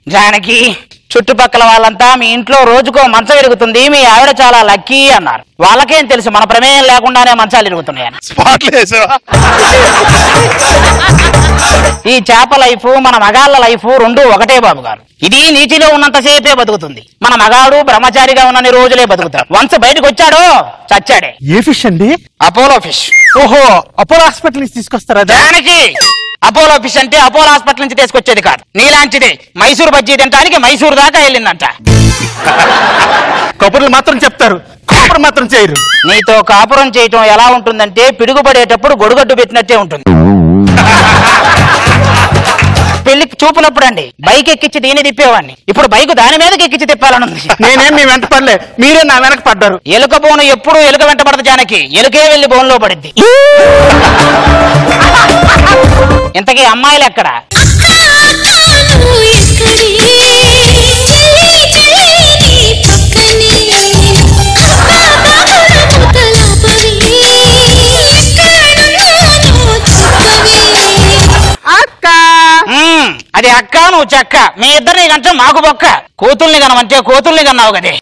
జానకి చుట్టుపక్కల వాళ్ళంతా మీ ఇంట్లో రోజుకో మంచం ఇరుగుతుంది మీ ఆవిడ చాలా లక్కీ అన్నారు వాళ్ళకేం తెలుసు మన ప్రమేయం లేకుండానే మంచాలు ఇరుగుతున్నాయని స్పాట్లు వేసావా ఈ చేప లైఫ్ మన మగాళ్ళ లైఫ్ రెండు ఒకటే బాబు గారు ఇది నీటిలో ఉన్నంతసేపే బతుకుతుంది మన మగాడు బ్రహ్మచారిగా ఉన్నన్ని రోజులే బతుకుతాడు వన్స్ బయటకు వచ్చాడో చచ్చాడే ఏ ఫిష్ అండి అపోలో ఫిష్ ఓహో అపోలో హాస్పిటల్ నుంచి తీసుకొస్తారా దానికి అపోలో ఫిష్ అంటే అపోలో హాస్పిటల్ నుంచి తీసుకొచ్చేది కాదు నీలాంటిదే మైసూర్ బజ్జీ తినడానికి మైసూర్ దాకా వెళ్ళిందంట కబుర్లు మాత్రం చెప్తారు కాపురు మాత్రం చేయరు నీతో కాపురం చేయటం ఎలా ఉంటుందంటే పిడుగుపడేటప్పుడు గొడుగడ్డు పెట్టినట్టే ఉంటుంది పెళ్లికి చూపునప్పుడు అండి బైక్ ఎక్కించి దీన్ని తిప్పేవాడిని ఇప్పుడు బైక్ దాని మీదకి ఎక్కించి తిప్పాలని ఉంది నేనేం మీ వెంట పడలే మీరే నా వెనక పడ్డారు ఎలుక బోను ఎప్పుడు ఎలుక వెంట పడదు జానకి ఎలుకే వెళ్ళి బోన్లో పడిద్ది ఇంతకీ అమ్మాయిలు ఎక్కడ అక్క మ్మ్, అది అక్క నువ్వు చెక్క మీ ఇద్దరిని కంటే మాకు బొక్క కూతుల్ని కనమంటే కూతుల్ని కన్నావు కదే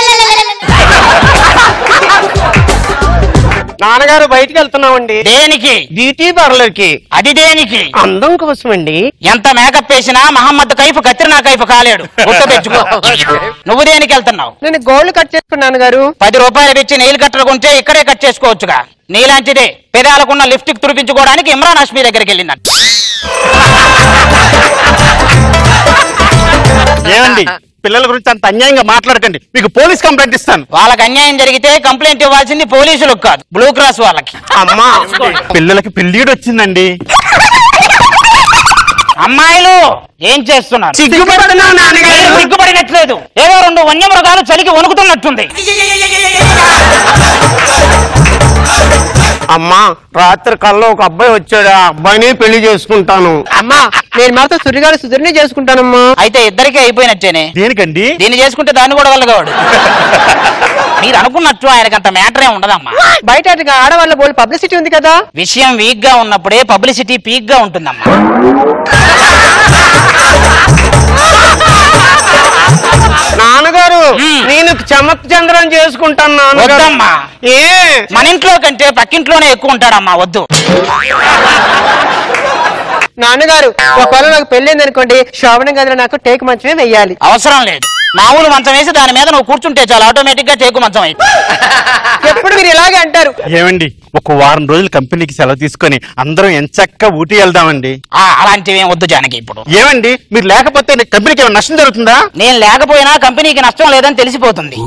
నాన్నగారు బయటికి వెళ్తున్నామండి దేనికి బ్యూటీ పార్లర్ కి అది దేనికి అందం కోసమండి ఎంత మేకప్ వేసినా మహమ్మద్ కైఫ్ కత్రినా కైఫ్ కాలేడు గుర్తు తెచ్చుకో నువ్వు దేనికి వెళ్తున్నావు నేను గోల్డ్ కట్ చేసుకున్నాను గారు పది రూపాయలు ఇచ్చి నెయిల్ కట్టలు కొంటే ఇక్కడే కట్ చేసుకోవచ్చుగా నీలాంటిదే పెదాలకున్న లిఫ్ట్ తుడిపించుకోవడానికి ఇమ్రాన్ హష్మీ దగ్గరికి వెళ్ళిందంట ఏమండి పిల్లల గురించి అంత అన్యాయంగా మాట్లాడకండి మీకు పోలీస్ కంప్లైంట్ ఇస్తాను వాళ్ళకి అన్యాయం జరిగితే కంప్లైంట్ ఇవ్వాల్సింది పోలీసులకు కాదు బ్లూ క్రాస్ వాళ్ళకి అమ్మా పిల్లలకి పెళ్లిడు వచ్చిందండి అమ్మాయిలు ఏం చేస్తున్నారు సిగ్గుపడుతున్నా నాన్నగారు ఏం సిగ్గుపడినట్లేదు ఏదో రెండు వన్యమృగాలు చలికి వణుకుతున్నట్టుంది అమ్మా రాత్రి కల్లో ఒక అబ్బాయి వచ్చాడు ఆ అబ్బాయిని పెళ్లి చేసుకుంటాను అమ్మా నేను మాత్రం సురిగారు సుధురిని చేసుకుంటానమ్మా అయితే ఇద్దరికీ అయిపోయినట్టేనే దేనికండి దీన్ని చేసుకుంటే దాన్ని కూడా వెళ్ళగవాడు మీరు అనుకున్నట్టు ఆయనకి అంత మ్యాటర్ ఏం ఉండదమ్మా బయట అటుగా ఆడవాళ్ళ బోల్ పబ్లిసిటీ ఉంది కదా విషయం వీక్ గా ఉన్నప్పుడే పబ్లిసిటీ పీక్ గా ఉంటుందమ్మా నాన్నగారు మ్మ్. నేను చమక్ చంద్రం చేసుకుంటాను నాన్నగారు వద్దమ్మా ఏ మన ఇంట్లో కంటే పక్కింట్లోనే ఎక్కువ ఉంటాడమ్మా వద్దు నాన్నగారు ఒకవేళ నాకు పెళ్ళింది అనుకోండి శ్రావణ గదిలో నాకు టేక్ మంచమే వెయ్యాలి అవసరం లేదు మామూలు మంచం వేసి దాని మీద నువ్వు కూర్చుంటే చాలు ఆటోమేటిక్ గా టేకు మంచం అయితే ఎప్పుడు మీరు ఇలాగే అంటారు ఏమండి ఒక వారం రోజులు కంపెనీకి సెలవు తీసుకొని అందరం ఎంచక్క ఊటీ వెళ్దామండి ఆ, అలాంటివి ఏం వద్దు జానకి ఇప్పుడు ఏమండి మీరు లేకపోతే నీ కంపెనీకి ఏమైనా నష్టం జరుగుతుందా నేను లేకపోయినా కంపెనీకి నష్టం లేదని తెలిసిపోతుంది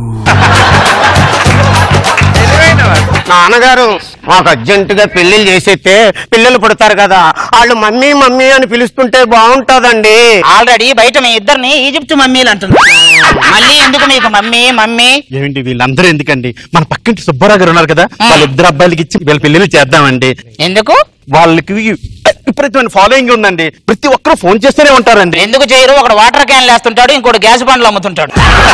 నాన్నగారు మాకు అర్జెంట్ గా పెళ్లిళ్ళు చేసేస్తే పిల్లలు పుడతారు కదా వాళ్ళు మమ్మీ మమ్మీ అని పిలుస్తుంటే బాగుంటదండి ఆల్రెడీ బయట మీ ఇద్దరిని ఈజిప్ట్ మమ్మీలు అంటుంది మళ్ళీ ఎందుకు మీకు మమ్మీ మమ్మీ ఏమండి వీళ్ళందరూ ఎందుకండి మన పక్కింటి సుబ్బారావు గారు ఉన్నారు కదా వాళ్ళ ఇద్దరు అబ్బాయిలకి ఇచ్చి వీళ్ళ పెళ్లిళ్ళు చేద్దామండి ఎందుకు వాళ్ళకి విపరీతమైన ఫాలోయింగ్ ఉందండి ప్రతి ఒక్కరు ఫోన్ చేస్తూనే ఉంటారండి ఎందుకు చేయరు ఒకడు వాటర్ క్యాన్ వేస్తుంటాడు ఇంకోటి గ్యాస్ బండ్లు అమ్ముతుంటాడు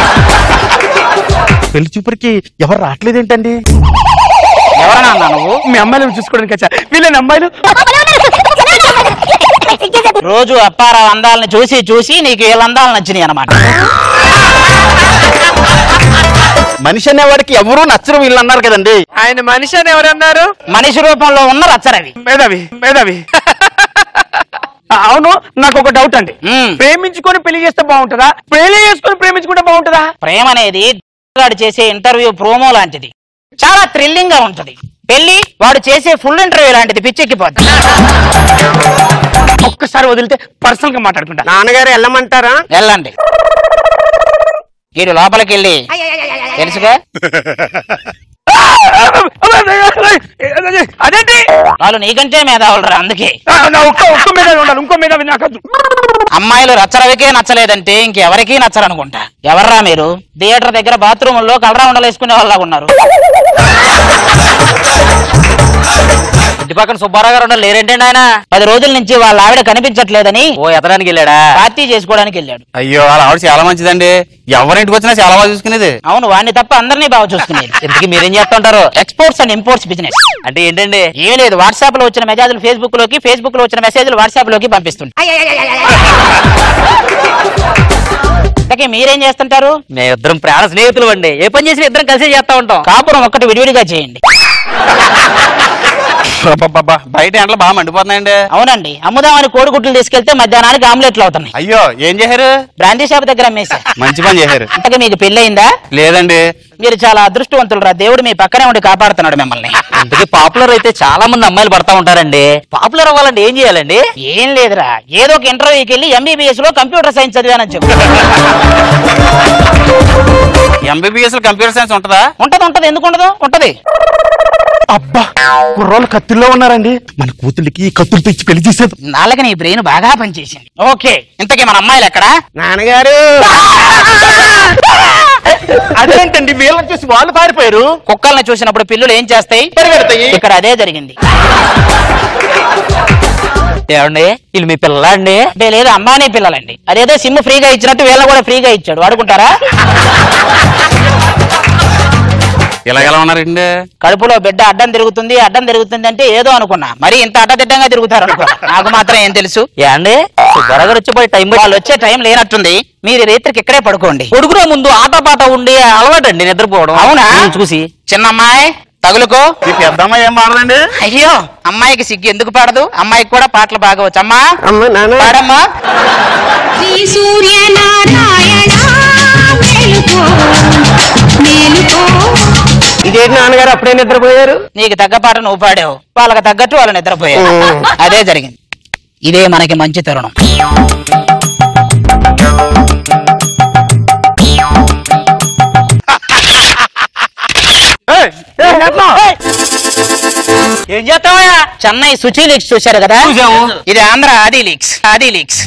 పెళ్లి చూపురికి ఎవరు రావట్లేదేంటండి ఎవరన్నా అన్నా నువ్వు మీ అమ్మాయిలను చూసుకోవడానికి వచ్చా వీళ్ళని అమ్మాయిలు రోజు అప్పారావు అందాలని చూసి చూసి నీకు వీళ్ళ అందాలు నచ్చినాయి అనమాట మనిషి అనేవాడికి ఎవరూ నచ్చరు వీళ్ళు అన్నారు కదండి ఆయన మనిషి అని ఎవరన్నారు మనిషి రూపంలో ఉన్న రచ్చరవి మేధావి మేధావి అవును నాకు ఒక డౌట్ అండి మ్మ్. ప్రేమించుకొని పెళ్లి చేస్తే బాగుంటుందా పెళ్లి చేసుకొని ప్రేమించుకుంటే బాగుంటుందా ప్రేమ అనేది గాడు చేసే ఇంటర్వ్యూ ప్రోమో లాంటిది చాలా థ్రిల్లింగ్ గా ఉంటది పెళ్లి వాడు చేసే ఫుల్ ఇంటర్వ్యూ లాంటిది పిచ్చెక్కిపోద్ది ఒక్కసారి వదిలితే పర్సనల్ గా మాట్లాడుకుంటా నాన్నగారు వెళ్ళమంటారా వెళ్ళండి వీడు లోపలికి వెళ్ళి తెలుసుగా అదేంటి వాళ్ళు నీకంటే మేధావులరా అందుకే ఆ, నా ఒక్క ఒక్క మీద ఉండాలి ఇంకో మీద నాకు వద్దు. అమ్మాయిలు రచ్చరవికే నచ్చలేదంటే ఇంకెవరికీ నచ్చరనుకుంటా ఎవర్రా మీరు థియేటర్ దగ్గర బాత్రూముల్లో కలరా ఉండలేసుకునే వాళ్ళ ఉన్నారు ఇంటి పక్కన సుబ్బారావు గారు ఉండరు లేరేంటండి ఆయన పది రోజుల నుంచి వాళ్ళ ఆవిడ కనిపించట్లేదని ఓ ఎత్తడానికి వెళ్ళాడా పార్టీ చేసుకోవడానికి వెళ్ళాడు అయ్యో వాళ్ళ ఆవిడ చాలా మంచిదండి ఎవరింటికి వచ్చినా చాలా బాగా చూసుకునేది అవును వాడిని తప్ప అందరినీ బాగా చూసుకునేది ఇంతకీ మీరేం చేస్తుంటారు ఎక్స్పోర్ట్స్ అండ్ ఇంపోర్ట్స్ బిజినెస్ అంటే ఏంటండి ఏమీ లేదు వాట్సాప్ లో వచ్చిన మెసేజ్లు ఫేస్బుక్ లోకి ఫేస్బుక్ లో వచ్చిన మెసేజ్లు వాట్సాప్ లోకి పంపిస్తుంది ఇంతకీ మీరేం చేస్తుంటారు మేమిద్దరం ప్రాణ స్నేహితులు అండి ఏ పని చేసినా ఇద్దరం కలిసి చేస్తా ఉంటాం కాపురం ఒక్కటి విడివిడిగా చేయండి అబ్బబ్బబ్బా, బయట ఎండలు బాగా మండిపోతున్నాయండి అవునండి అమ్ముదామని కోడిగుడ్లు తీసుకెళ్తే మధ్యాహ్నానికి ఆమ్లెట్లు అవుతున్నాయి అయ్యో ఏం చేశారు బ్రాందీ షాప్ దగ్గర అమ్మేశా మంచి పని చేశారు ఇంతకీ మీకు పెళ్ళయిందా లేదండి మీరు చాలా అదృష్టవంతులు రా దేవుడు మీ పక్కనే ఉండి కాపాడుతున్నాడు మిమ్మల్ని అందుకే పాపులర్ అయితే చాలా మంది అమ్మాయిలు పడతా ఉంటారండి పాపులర్ అవ్వాలంటే ఏం చేయాలండి ఏం లేదురా ఏదో ఒక ఇంటర్వ్యూకి వెళ్ళి ఎంబీబీఎస్ లో కంప్యూటర్ సైన్స్ చదివానని చెప్పు ఎంబీబీఎస్ లో కంప్యూటర్ సైన్స్ ఉంటుందా ఉంటది ఉంటది ఎందుకు ఉండదు ఉంటది అబ్బా కుర్రోళ్ళు కత్తుల్లో ఉన్నారండి మన కూతుళ్ళకి ఈ కత్తులతో ఇచ్చి పెళ్లి చేసేది నాలుగు నీ బ్రెయిన్ బాగా పనిచేసింది ఓకే ఇంతకీ మన అమ్మాయిలు ఎక్కడ నాన్నగారు అదేంటండి వీళ్ళని చూసి వాళ్ళు పారిపోయారు కుక్కల్ని చూసినప్పుడు పిల్లులు ఏం చేస్తాయి పరిగెడతాయి. ఇక్కడ అదే జరిగింది ఏమండి వీళ్ళు మీ పిల్ల అండి అంటే లేదు అంబానీ పిల్లలండి అదేదో సిమ్ ఫ్రీగా ఇచ్చినట్టు వీళ్ళ కూడా ఫ్రీగా ఇచ్చాడు వాడుకుంటారా ఇలా ఎలా ఉన్నారండి కడుపులో బిడ్డ అడ్డం తిరుగుతుంది అడ్డం తిరుగుతుంది అంటే ఏదో అనుకున్నా మరి ఇంత అడ్డదిడ్డంగా తిరుగుతారు అనుకో నాకు మాత్రం ఏం తెలుసు ఏమండి సుబ్బారావు వచ్చిపోయి టైం వాళ్ళు వచ్చే టైం లేనట్టుంది మీరు రేత్రికి ఇక్కడే పడుకోండి కొడుకునే ముందు ఆట పాట ఉండి అలవాటండి నిద్రపోవడం అవునా ఉమ్, చూసి చిన్నమ్మాయి తగులుకో ఈ పెద్దమ్మ ఏం మాడదండి అయ్యో అమ్మాయికి సిగ్గు ఎందుకు పాడదు అమ్మాయికి కూడా పాటలు బాగా వచ్చు అమ్మా అమ్మ నాన్న పాడమ్మా శ్రీ సూర్యనారాయణ మేలుకో మేలుకో ఇదేంటి నాన్నగారు అప్పుడే నిద్రపోయారు నీకు తగ్గ పాట నువ్వు పాడావు వాళ్ళకి తగ్గట్టు వాళ్ళు నిద్రపోయారు ఉమ్. అదే జరిగింది ఇదే మనకి మంచి తరుణం ఏం చేస్తావా చెన్నై సుచి లీక్స్ చూశారు కదా చూశాము. ఇది ఆంధ్ర ఆది లీక్స్ ఆది లీక్స్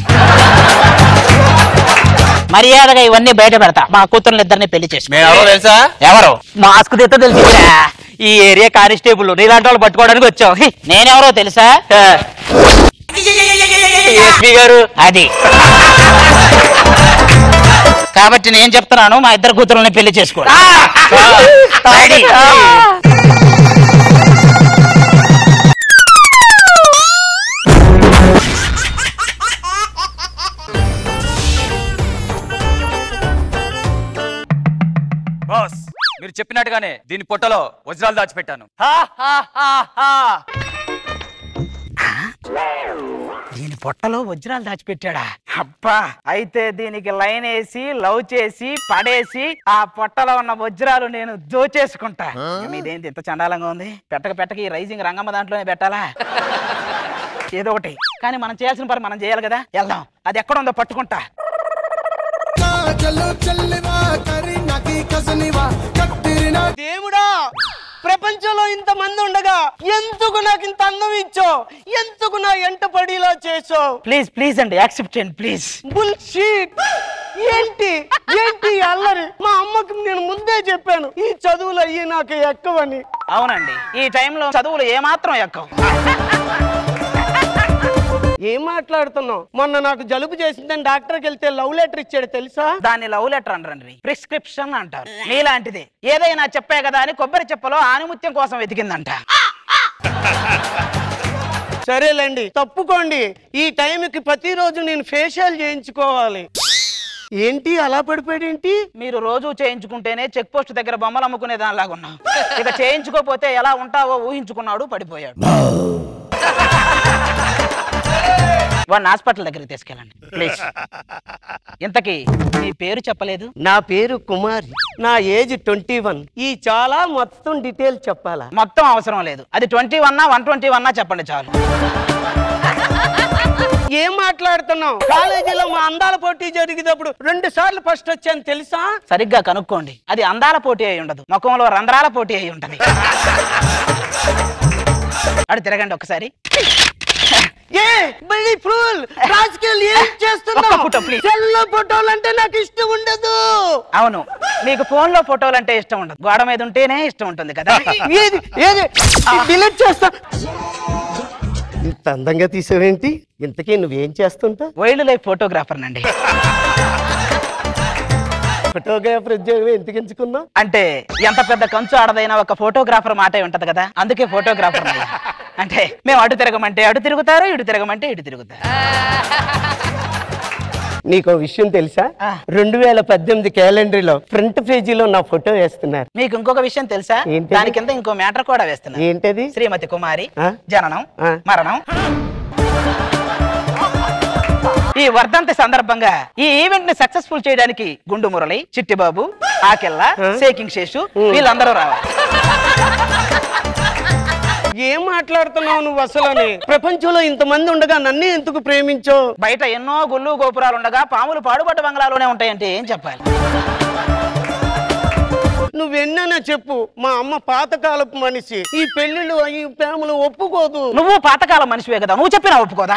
మర్యాదగా ఇవన్నీ బయట పెడతా మా కూతుర్ని ఇద్దరిని పెళ్లి చేసి మేము ఎవరో తెలుసా ఎవరు మాస్క్ తెత్త తెలిసిందిరా ఈ ఏరియా కానిస్టేబుల్ నీలాంటి వాళ్ళు పట్టుకోవడానికి వచ్చాం నేనెవరో తెలుసా ఎస్పీ గారు అది కాబట్టి నేను చెప్తున్నాను మా ఇద్దరు కూతురుల్ని పెళ్లి చేసుకో బాస్ మీరు చెప్పినట్టుగానే దీని పొట్టలో వజ్రాలు దాచిపెట్టాను దీని పొట్టలో వజ్రాలు దాచిపెట్టాడా అబ్బా అయితే దీనికి లైన్ వేసి లవ్ చేసి పడేసి ఆ పొట్టలో ఉన్న వజ్రాలు నేను దోచేసుకుంటా మీదేంటి ఇంత చండాలంగా ఉంది పెట్టక పెట్టక ఈ రైజింగ్ రంగమ్మ దాంట్లోనే పెట్టాలా ఏదో ఒకటి కానీ మనం చేయాల్సిన పని మనం చేయాలి కదా వెళ్దాం అది ఎక్కడ ఉందో పట్టుకుంటా దేవుడా ప్రపంచంలో ఇంత మంది ఉండగా ఎందుకు నాకు ఇంత అందం ఇచ్చావు ఎందుకు నా ఎంట పడిలా చేసావు ప్లీజ్ ప్లీజ్ అండి యాక్సెప్ట్ చేయండి ప్లీజ్ బుల్షీట్ ఏంటి ఏంటి ఈ అల్లరి మా అమ్మకి నేను ముందే చెప్పాను ఈ చదువులు అయ్యి నాకు ఎక్కవని అవునండి ఈ టైంలో చదువులు ఏమాత్రం ఎక్కవు ఏం మాట్లాడుతున్నావు మొన్న నాకు జలుబు చేసిందని డాక్టర్కి వెళ్తే లవ్ లెటర్ ఇచ్చాడు తెలుసా దాన్ని లవ్ లెటర్ అనరండి ప్రిస్క్రిప్షన్ అంటారు నీలాంటిదే ఏదైనా చెప్పే కదా అని కొబ్బరి చెప్పలో ఆనిముత్యం కోసం వెతికిందంట సరేలేండి తప్పుకోండి ఈ టైంకి ప్రతిరోజు నేను ఫేషియల్ చేయించుకోవాలి ఏంటి అలా పడిపోయాడేంటి మీరు రోజు చేయించుకుంటేనే చెక్ పోస్ట్ దగ్గర బొమ్మలు అమ్ముకునే దానిలాగా ఉన్నావు ఇక చేయించుకోపోతే ఎలా ఉంటావో ఊహించుకున్నాడు పడిపోయాడు వాడిని హాస్పిటల్ దగ్గరికి తీసుకెళ్ళండి ప్లీజ్ ఇంతకీ మీ పేరు చెప్పలేదు నా పేరు కుమారి నా ఏజ్ ట్వంటీ వన్ ఈ చాలా మొత్తం డీటెయిల్ చెప్పాలా మొత్తం అవసరం లేదు అది ట్వంటీ వన్నా వన్ ట్వంటీ వన్నా చెప్పండి చాలు ఏం మాట్లాడుతున్నావు కాలేజీలో మా అందాల పోటీ జరిగేటప్పుడు రెండు సార్లు ఫస్ట్ వచ్చాను తెలుసా సరిగ్గా కనుక్కోండి అది అందాల పోటీ అయి ఉండదు ముఖంలో రంధ్రాల పోటీ అయి ఉంటది అడు తిరగండి ఒకసారి ఏ బడి ఫుల్ రాజకీయాలు ఏం ఒక్క చేస్తున్నావు ఫోటో, please. సెల్లో ఫోటోలు అంటే నాకు ఇష్టం ఉండదు అవును మీకు ఫోన్ లో ఫోటోలు అంటే ఇష్టం ఉండదు గోడ మీద ఉంటేనే ఇష్టం ఉంటుంది కదా ఏది ఏది డిలీట్ చేస్తా ఇంత అందంగా తీసావేంటి ఇంతకీ నువ్వేం చేస్తుంటా వైల్డ్ లైఫ్ ఫోటోగ్రాఫర్ నండి ఫోటోగ్రాఫర్ ఉద్యోగం ఎందుకు ఎంచుకున్నావు అంటే ఎంత పెద్ద కంచు ఆడదైనా ఒక ఫోటోగ్రాఫర్ మాటే ఉంటది కదా అందుకే ఫోటోగ్రాఫర్ అంటే మేము అటు తిరగమంటే అటు తిరుగుతారు ఇటు తిరగమంటే ఇటు తిరుగుతారు నీకు ఓ విషయం తెలుసా ఆ. రెండు వేల పద్దెనిమిది క్యాలెండర్లో ఫ్రంట్ పేజీలో నా ఫోటో వేస్తున్నారు మీకు ఇంకొక విషయం తెలుసా ఏంటిది? దాని కింద ఇంకో మ్యాటర్ కూడా వేస్తున్నా ఏంటది శ్రీమతి కుమారి ఆ? జననం ఆ. మరణం ఈ వర్ధంతి సందర్భంగా ఈ ఈవెంట్ ని సక్సెస్ఫుల్ చేయడానికి గుండు మురళి చిట్టిబాబు ఆకెళ్ళ సేకింగ్ శేషు వీళ్ళందరూ రావాలి ఏం మాట్లాడుతున్నావు నువ్వు అసలు ప్రపంచంలో ఇంతమంది ఉండగా నన్నే ఎందుకు ప్రేమించో బయట ఎన్నో గుళ్ళు గోపురాలు ఉండగా పాములు పాడుబడ్డ బంగ్లాలోనే ఉంటాయంటే ఏం చెప్పాలి నువ్వెన్నైనా చెప్పు మా అమ్మ పాతకాలపు మనిషి ఈ పెళ్లిళ్ళు ఈ ప్రేమలు ఒప్పుకోదు నువ్వు పాతకాలం మనిషివే కదా నువ్వు చెప్పినా ఒప్పుకోదా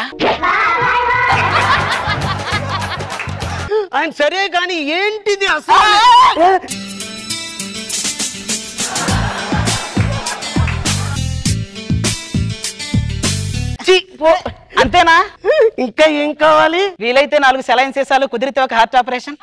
ఆయన సరే కానీ ఏంటిది అసలు ఛీ, పో. అంతేనా ఇంకా ఏం కావాలి వీలైతే నాలుగు సెలైన్ సీసాలు కుదిరితే ఒక హార్ట్ ఆపరేషన్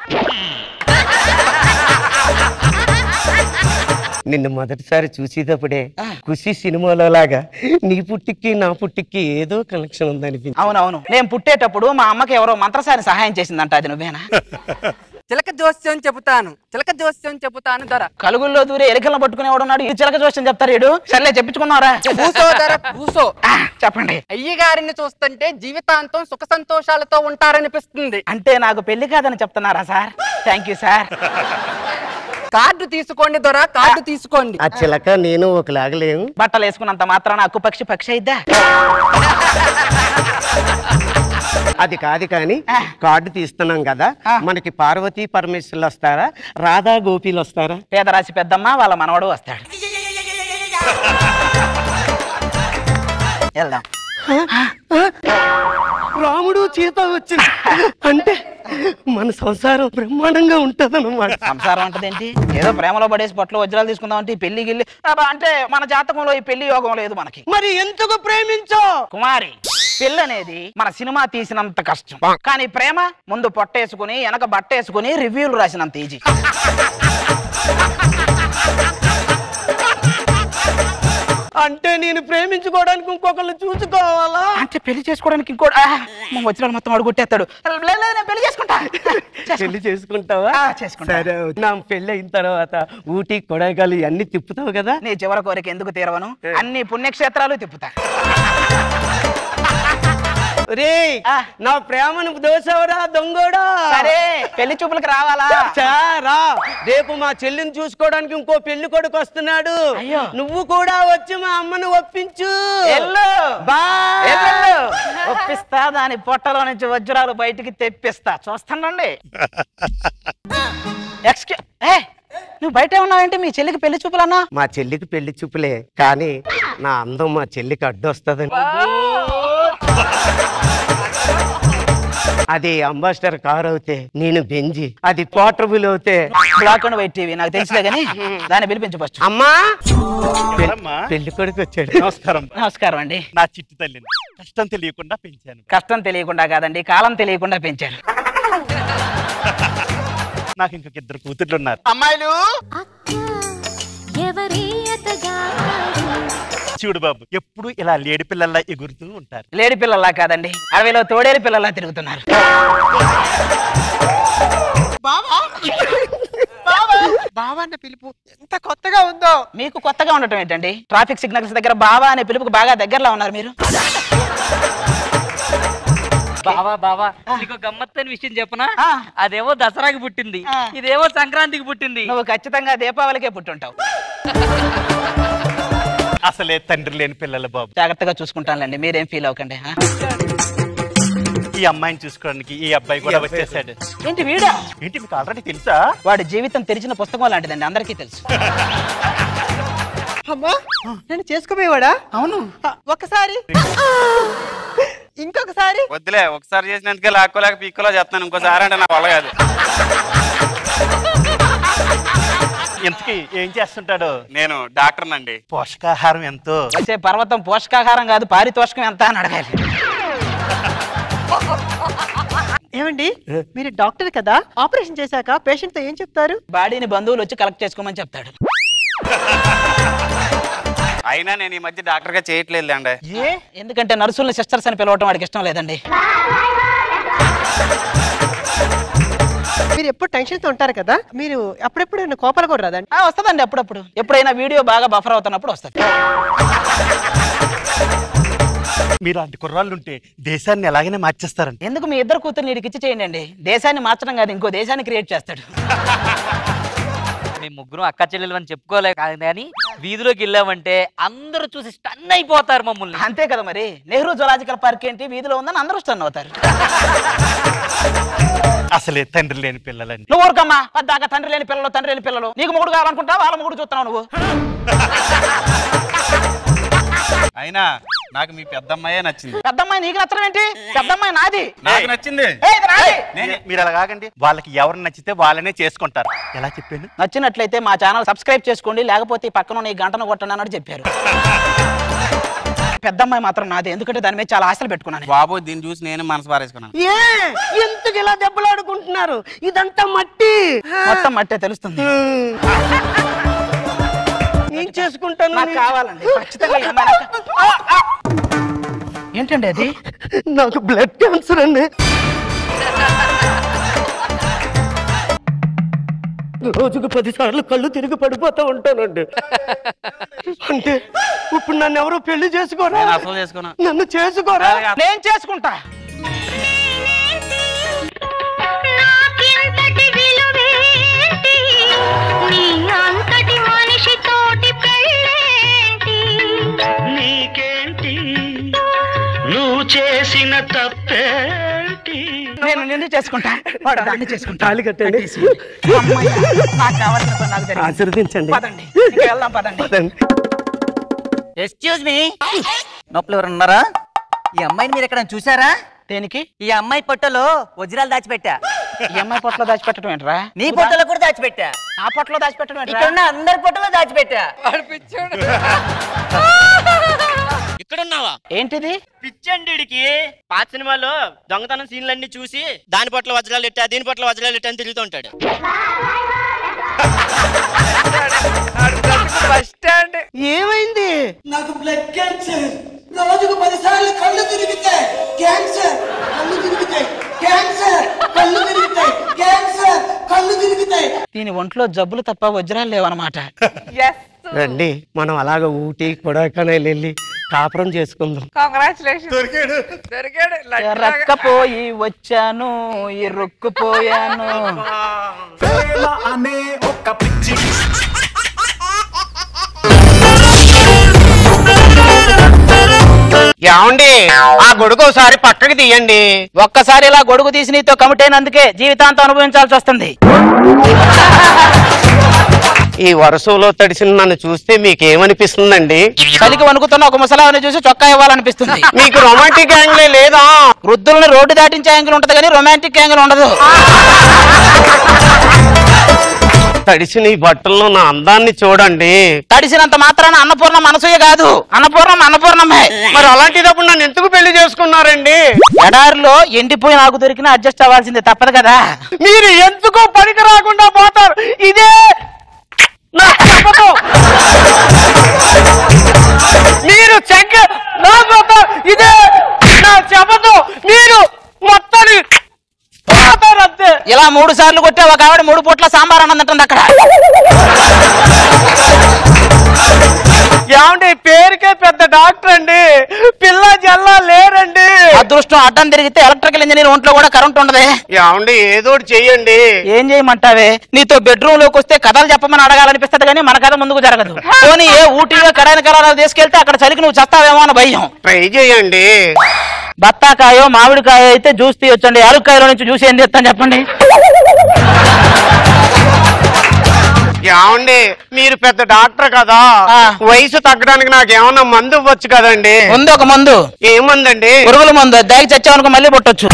నిన్ను మొదటిసారి చూసేటప్పుడే ఖుషి సినిమాలో లాగా నీ పుట్టికి నా పుట్టికి ఏదో కనెక్షన్ ఉందనిపించింది అవునవును నేను పుట్టేటప్పుడు మా అమ్మకి ఎవరో మంత్రసారి సహాయం చేసిందంట అది నువ్వేనా చిలక జోస్యం చెబుతాను చిలక జోస్యం చెబుతాను ధర కలుగుల్లో దూరే ఎలికలను పట్టుకునేవాడు ఉన్నాడు ఇది చిలక జోస్యం చెప్తారు ఈడు సర్లే చెప్పించుకున్నారా పూసో ధర పూసో ఆ, చెప్పండి అయ్యగారిని చూస్తుంటే జీవితాంతం సుఖ సంతోషాలతో ఉంటారనిపిస్తుంది అంటే నాకు పెళ్లి కాదని చెప్తున్నారా sir thank you sir card తీసుకోండి దొర కార్డు తీసుకోండి ఆ చిలక నేను ఒకలాగలేము బట్టలు వేసుకున్నంత మాత్రాన అక్కు పక్షి పక్షి అయిద్దా అది కాదు కానీ ఆ. కార్డు తీస్తున్నాం కదా ఆ. మనకి పార్వతీ పరమేశ్వర్లు వస్తారా రాధా గోపీలు వస్తారా పేదరాశి పెద్దమ్మ వాళ్ళ మనవడు వస్తాడు వెళ్దాం రాముడు సీత వచ్చింది అంటే మన సంసారం బ్రహ్మాండంగా ఉంటదన్నమాట సంసారం అంటే ఏంటి ఏదో ప్రేమలో పడేసి పొట్టలో వజ్రాలు తీసుకుందాం అంటే ఈ పెళ్లి గిల్లి అబ్బా, అంటే మన జాతకంలో ఈ పెళ్లి యోగం లేదు మనకి మరి ఎందుకు ప్రేమించో కుమారి పెళ్ళి అనేది మన సినిమా తీసినంత కష్టం కానీ ప్రేమ ముందు పొట్టేసుకుని వెనక బట్టేసుకుని రివ్యూలు రాసినంత ఈజీ అంటే నేను ప్రేమించుకోవడానికి ఇంకొకళ్ళు చూసుకోవాలా అంటే పెళ్లి చేసుకోవడానికి ఇంకోటి ఆ, మా వజ్రాలు మొత్తం అడుగుట్టేస్తాడు లేదు లేదు, నేను పెళ్లి చేసుకుంటా పెళ్లి చేసుకుంటావా ఆ, చేసుకుంటా. సరే నా పెళ్లి అయిన తర్వాత ఊటీ కొడైకాలు ఇవన్నీ తిప్పుతావు కదా నీ చివరి కోరిక ఎందుకు తీరవను అన్ని పుణ్యక్షేత్రాలు తిప్పుతా రే ఆ. నా ప్రేమను దోసవరా దొంగోడా సరే పెళ్లి చూపులకు రావాలా చారా రేపు మా చెల్లిని చూసుకోవడానికి ఇంకో పెళ్లి కొడుకు వస్తున్నాడు అయ్యో. నువ్వు కూడా వచ్చి మా అమ్మను ఒప్పించు ఎల్లు బాయ్ ఎల్లు. ఒప్పిస్తా దాని పొట్టలో నుంచి వజ్రాలు బయటికి తెప్పిస్తా చూస్తానండి ఎక్స్క్యూ ఏ నువ్వు బయట ఉన్నావేంటి మీ చెల్లికి పెళ్లి చూపులన్నా మా చెల్లికి పెళ్లి చూపులే కానీ నా అందం మా చెల్లికి అడ్డొస్తుందని అది అంబాసిడర్ కార్ అవుతే నేను బెంజి అది పోర్టబుల్ అవుతే బ్లాక్ అండ్ వైట్ టీవీ నాకు తెలుసులే కానీ దాన్ని పిలిపించు ఫస్ట్ అమ్మా ఎవరమ్మా? పెళ్లి కొడుకు వచ్చాడు నమస్కారం నమస్కారం అండి నా చిట్టి తల్లిని కష్టం తెలియకుండా పెంచాను కష్టం తెలియకుండా కాదండి కాలం తెలియకుండా పెంచారు నాకు ఇంకొక ఇద్దరు కూతుర్లు ఉన్నారు అమ్మాయిలు ఎవరే అతగాడు చూడు బాబు ఎప్పుడు ఇలా లేడి పిల్లల్లా ఎగురుతూ ఉంటారు లేడి పిల్లల్లా కాదండి అడవిలో తోడేలు పిల్లల్లా తిరుగుతున్నారు బావా అన్న పిలుపు ఎంత కొత్తగా ఉందో మీకు కొత్తగా ఉండటం ఏంటండి ట్రాఫిక్ సిగ్నల్స్ దగ్గర బావా అనే పిలుపుకి బాగా దగ్గరలో ఉన్నారు మీరు బావా బావా నీకు గమ్మత్తైన విషయం చెప్పనా ఆ. అదేమో దసరాకి పుట్టింది ఆ. ఇదేమో సంక్రాంతికి పుట్టింది నువ్వు ఖచ్చితంగా దీపావళికే పుట్టుంటావు అసలే తండ్రి లేని పిల్లలు బాబు జాగ్రత్తగా చూసుకుంటానులేండి మీరేం ఫీల్ అవ్వకండి ఆ? ఈ అమ్మాయిని చూసుకోవడానికి ఈ అబ్బాయి కూడా వచ్చేసాడు ఏంటి వీడా ఏంటి మీకు ఆల్రెడీ తెలుసా వాడి జీవితం తెరిచిన పుస్తకం లాంటిదండి అందరికీ తెలుసు అమ్మా నేను చేసుకోపోయేవాడా అవును ఒకసారి ఇంకొకసారి వద్దులే ఒకసారి చేసినందుకే లాక్కోలేక పీక్కోలా చేస్తున్నాను ఇంకోసారి అంటే నా వల్ల కాదు ఇంతకీ ఏం చేస్తుంటాడు నేను డాక్టర్ నండి పోషకాహారం ఎంతో వచ్చే పర్వతం పోషకాహారం కాదు పారితోషికం ఎంత అని అడగాలి ఏమండి మీరు డాక్టర్ కదా ఆపరేషన్ చేశాక పేషెంట్ తో ఏం చెప్తారు బాడీని బంధువులు వచ్చి కలెక్ట్ చేసుకోమని చెప్తాడు అయినా నేను ఈ మధ్య డాక్టర్ గా చేయట్లేదు అండి ఎందుకంటే నర్సుల్ని సిస్టర్స్ అని పిలవటం వాడికి ఇష్టం లేదండి మీరు ఎప్పుడు టెన్షన్ తో ఉంటారు కదా మీరు అప్పుడెప్పుడు ఏమైనా కోపాలు కూడా రాదండి ఆ, వస్తదండి అప్పుడప్పుడు ఎప్పుడైనా వీడియో బాగా బఫర్ అవుతున్నప్పుడు వస్తుంది మీరు అలాంటి కుర్రాళ్ళు ఉంటే దేశాన్ని ఎలాగైనా మార్చేస్తారండి ఎందుకు మీ ఇద్దరు కూతురు నీడికి ఇచ్చి చేయండి అండి దేశాన్ని మార్చడం కాదు ఇంకో దేశాన్ని క్రియేట్ చేస్తాడు మేము ముగ్గురు అక్క చెల్లెలు అని చెప్పుకోలే కాదు కానీ వీధిలోకి వెళ్ళామంటే అందరూ చూసి స్టన్ అయిపోతారు మమ్మల్ని అంతే కదా మరి నెహ్రూ జులాజికల్ పార్క్ ఏంటి వీధిలో ఉందని అందరూ స్టన్ అవుతారు అసలే తండ్రి లేని పిల్లలండి నువ్వు ఊరుకమ్మా పద్దాక తండ్రి లేని పిల్లలు తండ్రి లేని పిల్లలు నీకు మొగుడు కావాలనుకుంటా వాళ్ళ మొగుడు చూస్తున్నావు నువ్వు అయినా నాకు మీ పెద్దమ్మాయే నచ్చింది పెద్దమ్మాయి నీకు నచ్చడం ఏంటి పెద్దమ్మాయి నాది నాకు నచ్చింది ఏయ్, ఇది నాది. మీ- మీరు అలా కాకండి వాళ్ళకి ఎవరు నచ్చితే వాళ్ళనే చేసుకుంటారు ఎలా చెప్పాను నచ్చినట్లయితే మా ఛానల్ సబ్స్క్రైబ్ చేసుకోండి లేకపోతే ఈ పక్కన ఉన్న ఈ గంటను కొట్టండి అన్నట్టు చెప్పారు పెద్దమ్మాయి మాత్రం నాది ఎందుకంటే దాని మీద చాలా ఆశలు పెట్టుకున్నాను బాబు దీన్ని చూసి నేను మనసు పారేసుకున్నాను ఏ ఎందుకు ఇలా దెబ్బలాడుకుంటున్నారు ఇదంతా మట్టి మొత్తం మట్టే తెలుస్తుంది నేను చేసుకుంటాను నాకు కావాలండి ఖచ్చితంగా ఈ అమ్మాయి నాకు- ఆ, ఆ. ఏంటండి అది నాకు బ్లడ్ క్యాన్సర్ అండి రోజుకు పది సార్లు కళ్ళు తిరిగి పడిపోతా ఉంటానండి అంటే ఇప్పుడు నన్ను ఎవరు పెళ్లి చేసుకోరా నేను అసలు చేసుకున్నా నన్ను చేసుకోరా నేను చేసుకుంటా నాకింతటి విలువేంటి నీ అంతటి మనిషితోటి పెళ్ళేంటి నీకేంటి నువ్వు చేసిన తప్పేంటి నేను నిన్ను చేసుకుంటా వాడు దాన్ని చేసుకుంటా తాళి కట్టండి అమ్మయ్య, నాకు కావాల్సిన పని నాకు జరిగింది. ఆశీర్వదించండి పదండి ఇంక వెళ్దాం పదండి పదండి. ఎక్స్క్యూజ్ మీ లోపల ఎవరు ఉన్నారా ఈ అమ్మాయిని మీరు ఎక్కడ చూసారా దేనికి ఈ అమ్మాయి పొట్టలో వజ్రాలు దాచిపెట్టా ఈ అమ్మాయి పొట్టలో దాచిపెట్టడం ఏంట్రా నీ పొట్టలో కూడా దాచిపెట్టా ఆ పొట్టలో దాచిపెట్టడం ఇక్కడ ఏంట్రా ఉన్న అందరి పొట్టలో దాచిపెట్టా ఏంటిది పిచ్చండికి పాత సినిమాలో దొంగతనం సీన్లన్నీ చూసి దాని పట్ల వజ్రాలు ఎట్టా దీని పట్ల వజ్రాలు ఎట్టా అని తిరుగుతుంటాడు ఏమైంది నాకు బ్లడ్ క్యాన్సర్ రోజుకు పది సార్లు కళ్ళు తిరిగితే క్యాన్సర్ కళ్ళు తిరుగుతాయి క్యాన్సర్ కళ్ళు తిరుగుతాయి క్యాన్సర్ కళ్ళు తిరుగుతాయి దీని ఒంట్లో జబ్బులు తప్ప వజ్రాలు లేవన్నమాట రండి మనం అలాగ ఊటీ కొడైకెనాల్ వెళ్ళి కాపురం చేసుకుందాం రక్కపోయి వచ్చాను ఇరుక్కుపోయాను ఏమండి ఆ గొడుగు ఒకసారి పక్కకి తీయండి ఒక్కసారి ఇలా గొడుగు తీసి నీతో కమిట్ అయినందుకే జీవితాంతం అనుభవించాల్సి వస్తుంది ఈ వర్షంలో తడిసిన నన్ను చూస్తే మీకేమనిపిస్తుందండి చలికి వణుకుతున్న ఒక ముసలావిని చూసి చొక్కా ఇవ్వాలనిపిస్తుంది మీకు రొమాంటిక్ యాంగిలే లేదా వృద్ధులను రోడ్డు దాటించే యాంగిల్ ఉంటది కానీ రొమాంటిక్ యాంగిల్ ఉండదు తడిసిన ఈ బట్టల్లో నా అందాన్ని చూడండి తడిసినంత మాత్రాన అన్నపూర్ణ మనసూయ కాదు అన్నపూర్ణం అన్నపూర్ణమే మరి అలాంటిదప్పుడు నన్ను ఎందుకు పెళ్లి చేసుకున్నారండి ఎడారిలో ఎండిపోయి నాకు దొరికిన అడ్జస్ట్ అవ్వాల్సిందే తప్పదు కదా మీరు ఎందుకో పనికి రాకుండా పోతారు ఇదే నా చెప్పదు మీరు చెక్క నా పోతారు ఇదే నా చెప్పదు మీరు మొత్తాన్ని పోతారు అంతే ఇలా మూడు సార్లు కొట్టే ఒక ఆవిడ మూడు పూట్ల సాంబార్ అన్నదంటుంది అక్కడ ఏమండి పేరుకే పెద్ద డాక్టర్ అండి పిల్ల జల్లా లేరండి అదృష్టం అడ్డం తిరిగితే ఎలక్ట్రికల్ ఇంజనీర్ ఒంట్లో కూడా కరెంట్ ఉండదే ఏమండి ఏదో ఒకటి చెయ్యండి ఏం చేయమంటావే నీతో బెడ్రూమ్ లోకి వస్తే కథలు చెప్పమని అడగాలనిపిస్తది కానీ మన కథ ముందుకు జరగదు పోనీ ఏ ఊటీలో కడాయిన కలాలు తీసుకెళ్తే అక్కడ చలికి నువ్వు చస్తావేమో అని భయం ట్రై చేయండి బత్తాకాయో మామిడికాయో అయితే జ్యూస్ తీయొచ్చండి యాలుక్కాయలో నుంచి జ్యూస్ ఏం తీస్తాను చెప్పండి ఏమండి మీరు పెద్ద డాక్టర్ కదా ఆ. వయసు తగ్గడానికి నాకు ఏమన్నా మందు ఇవ్వచ్చు కదండి ఉంది ఒక మందు ఏముందండి పురుగుల మందు దాగి చచ్చావనుకో మళ్ళీ పుట్టొచ్చు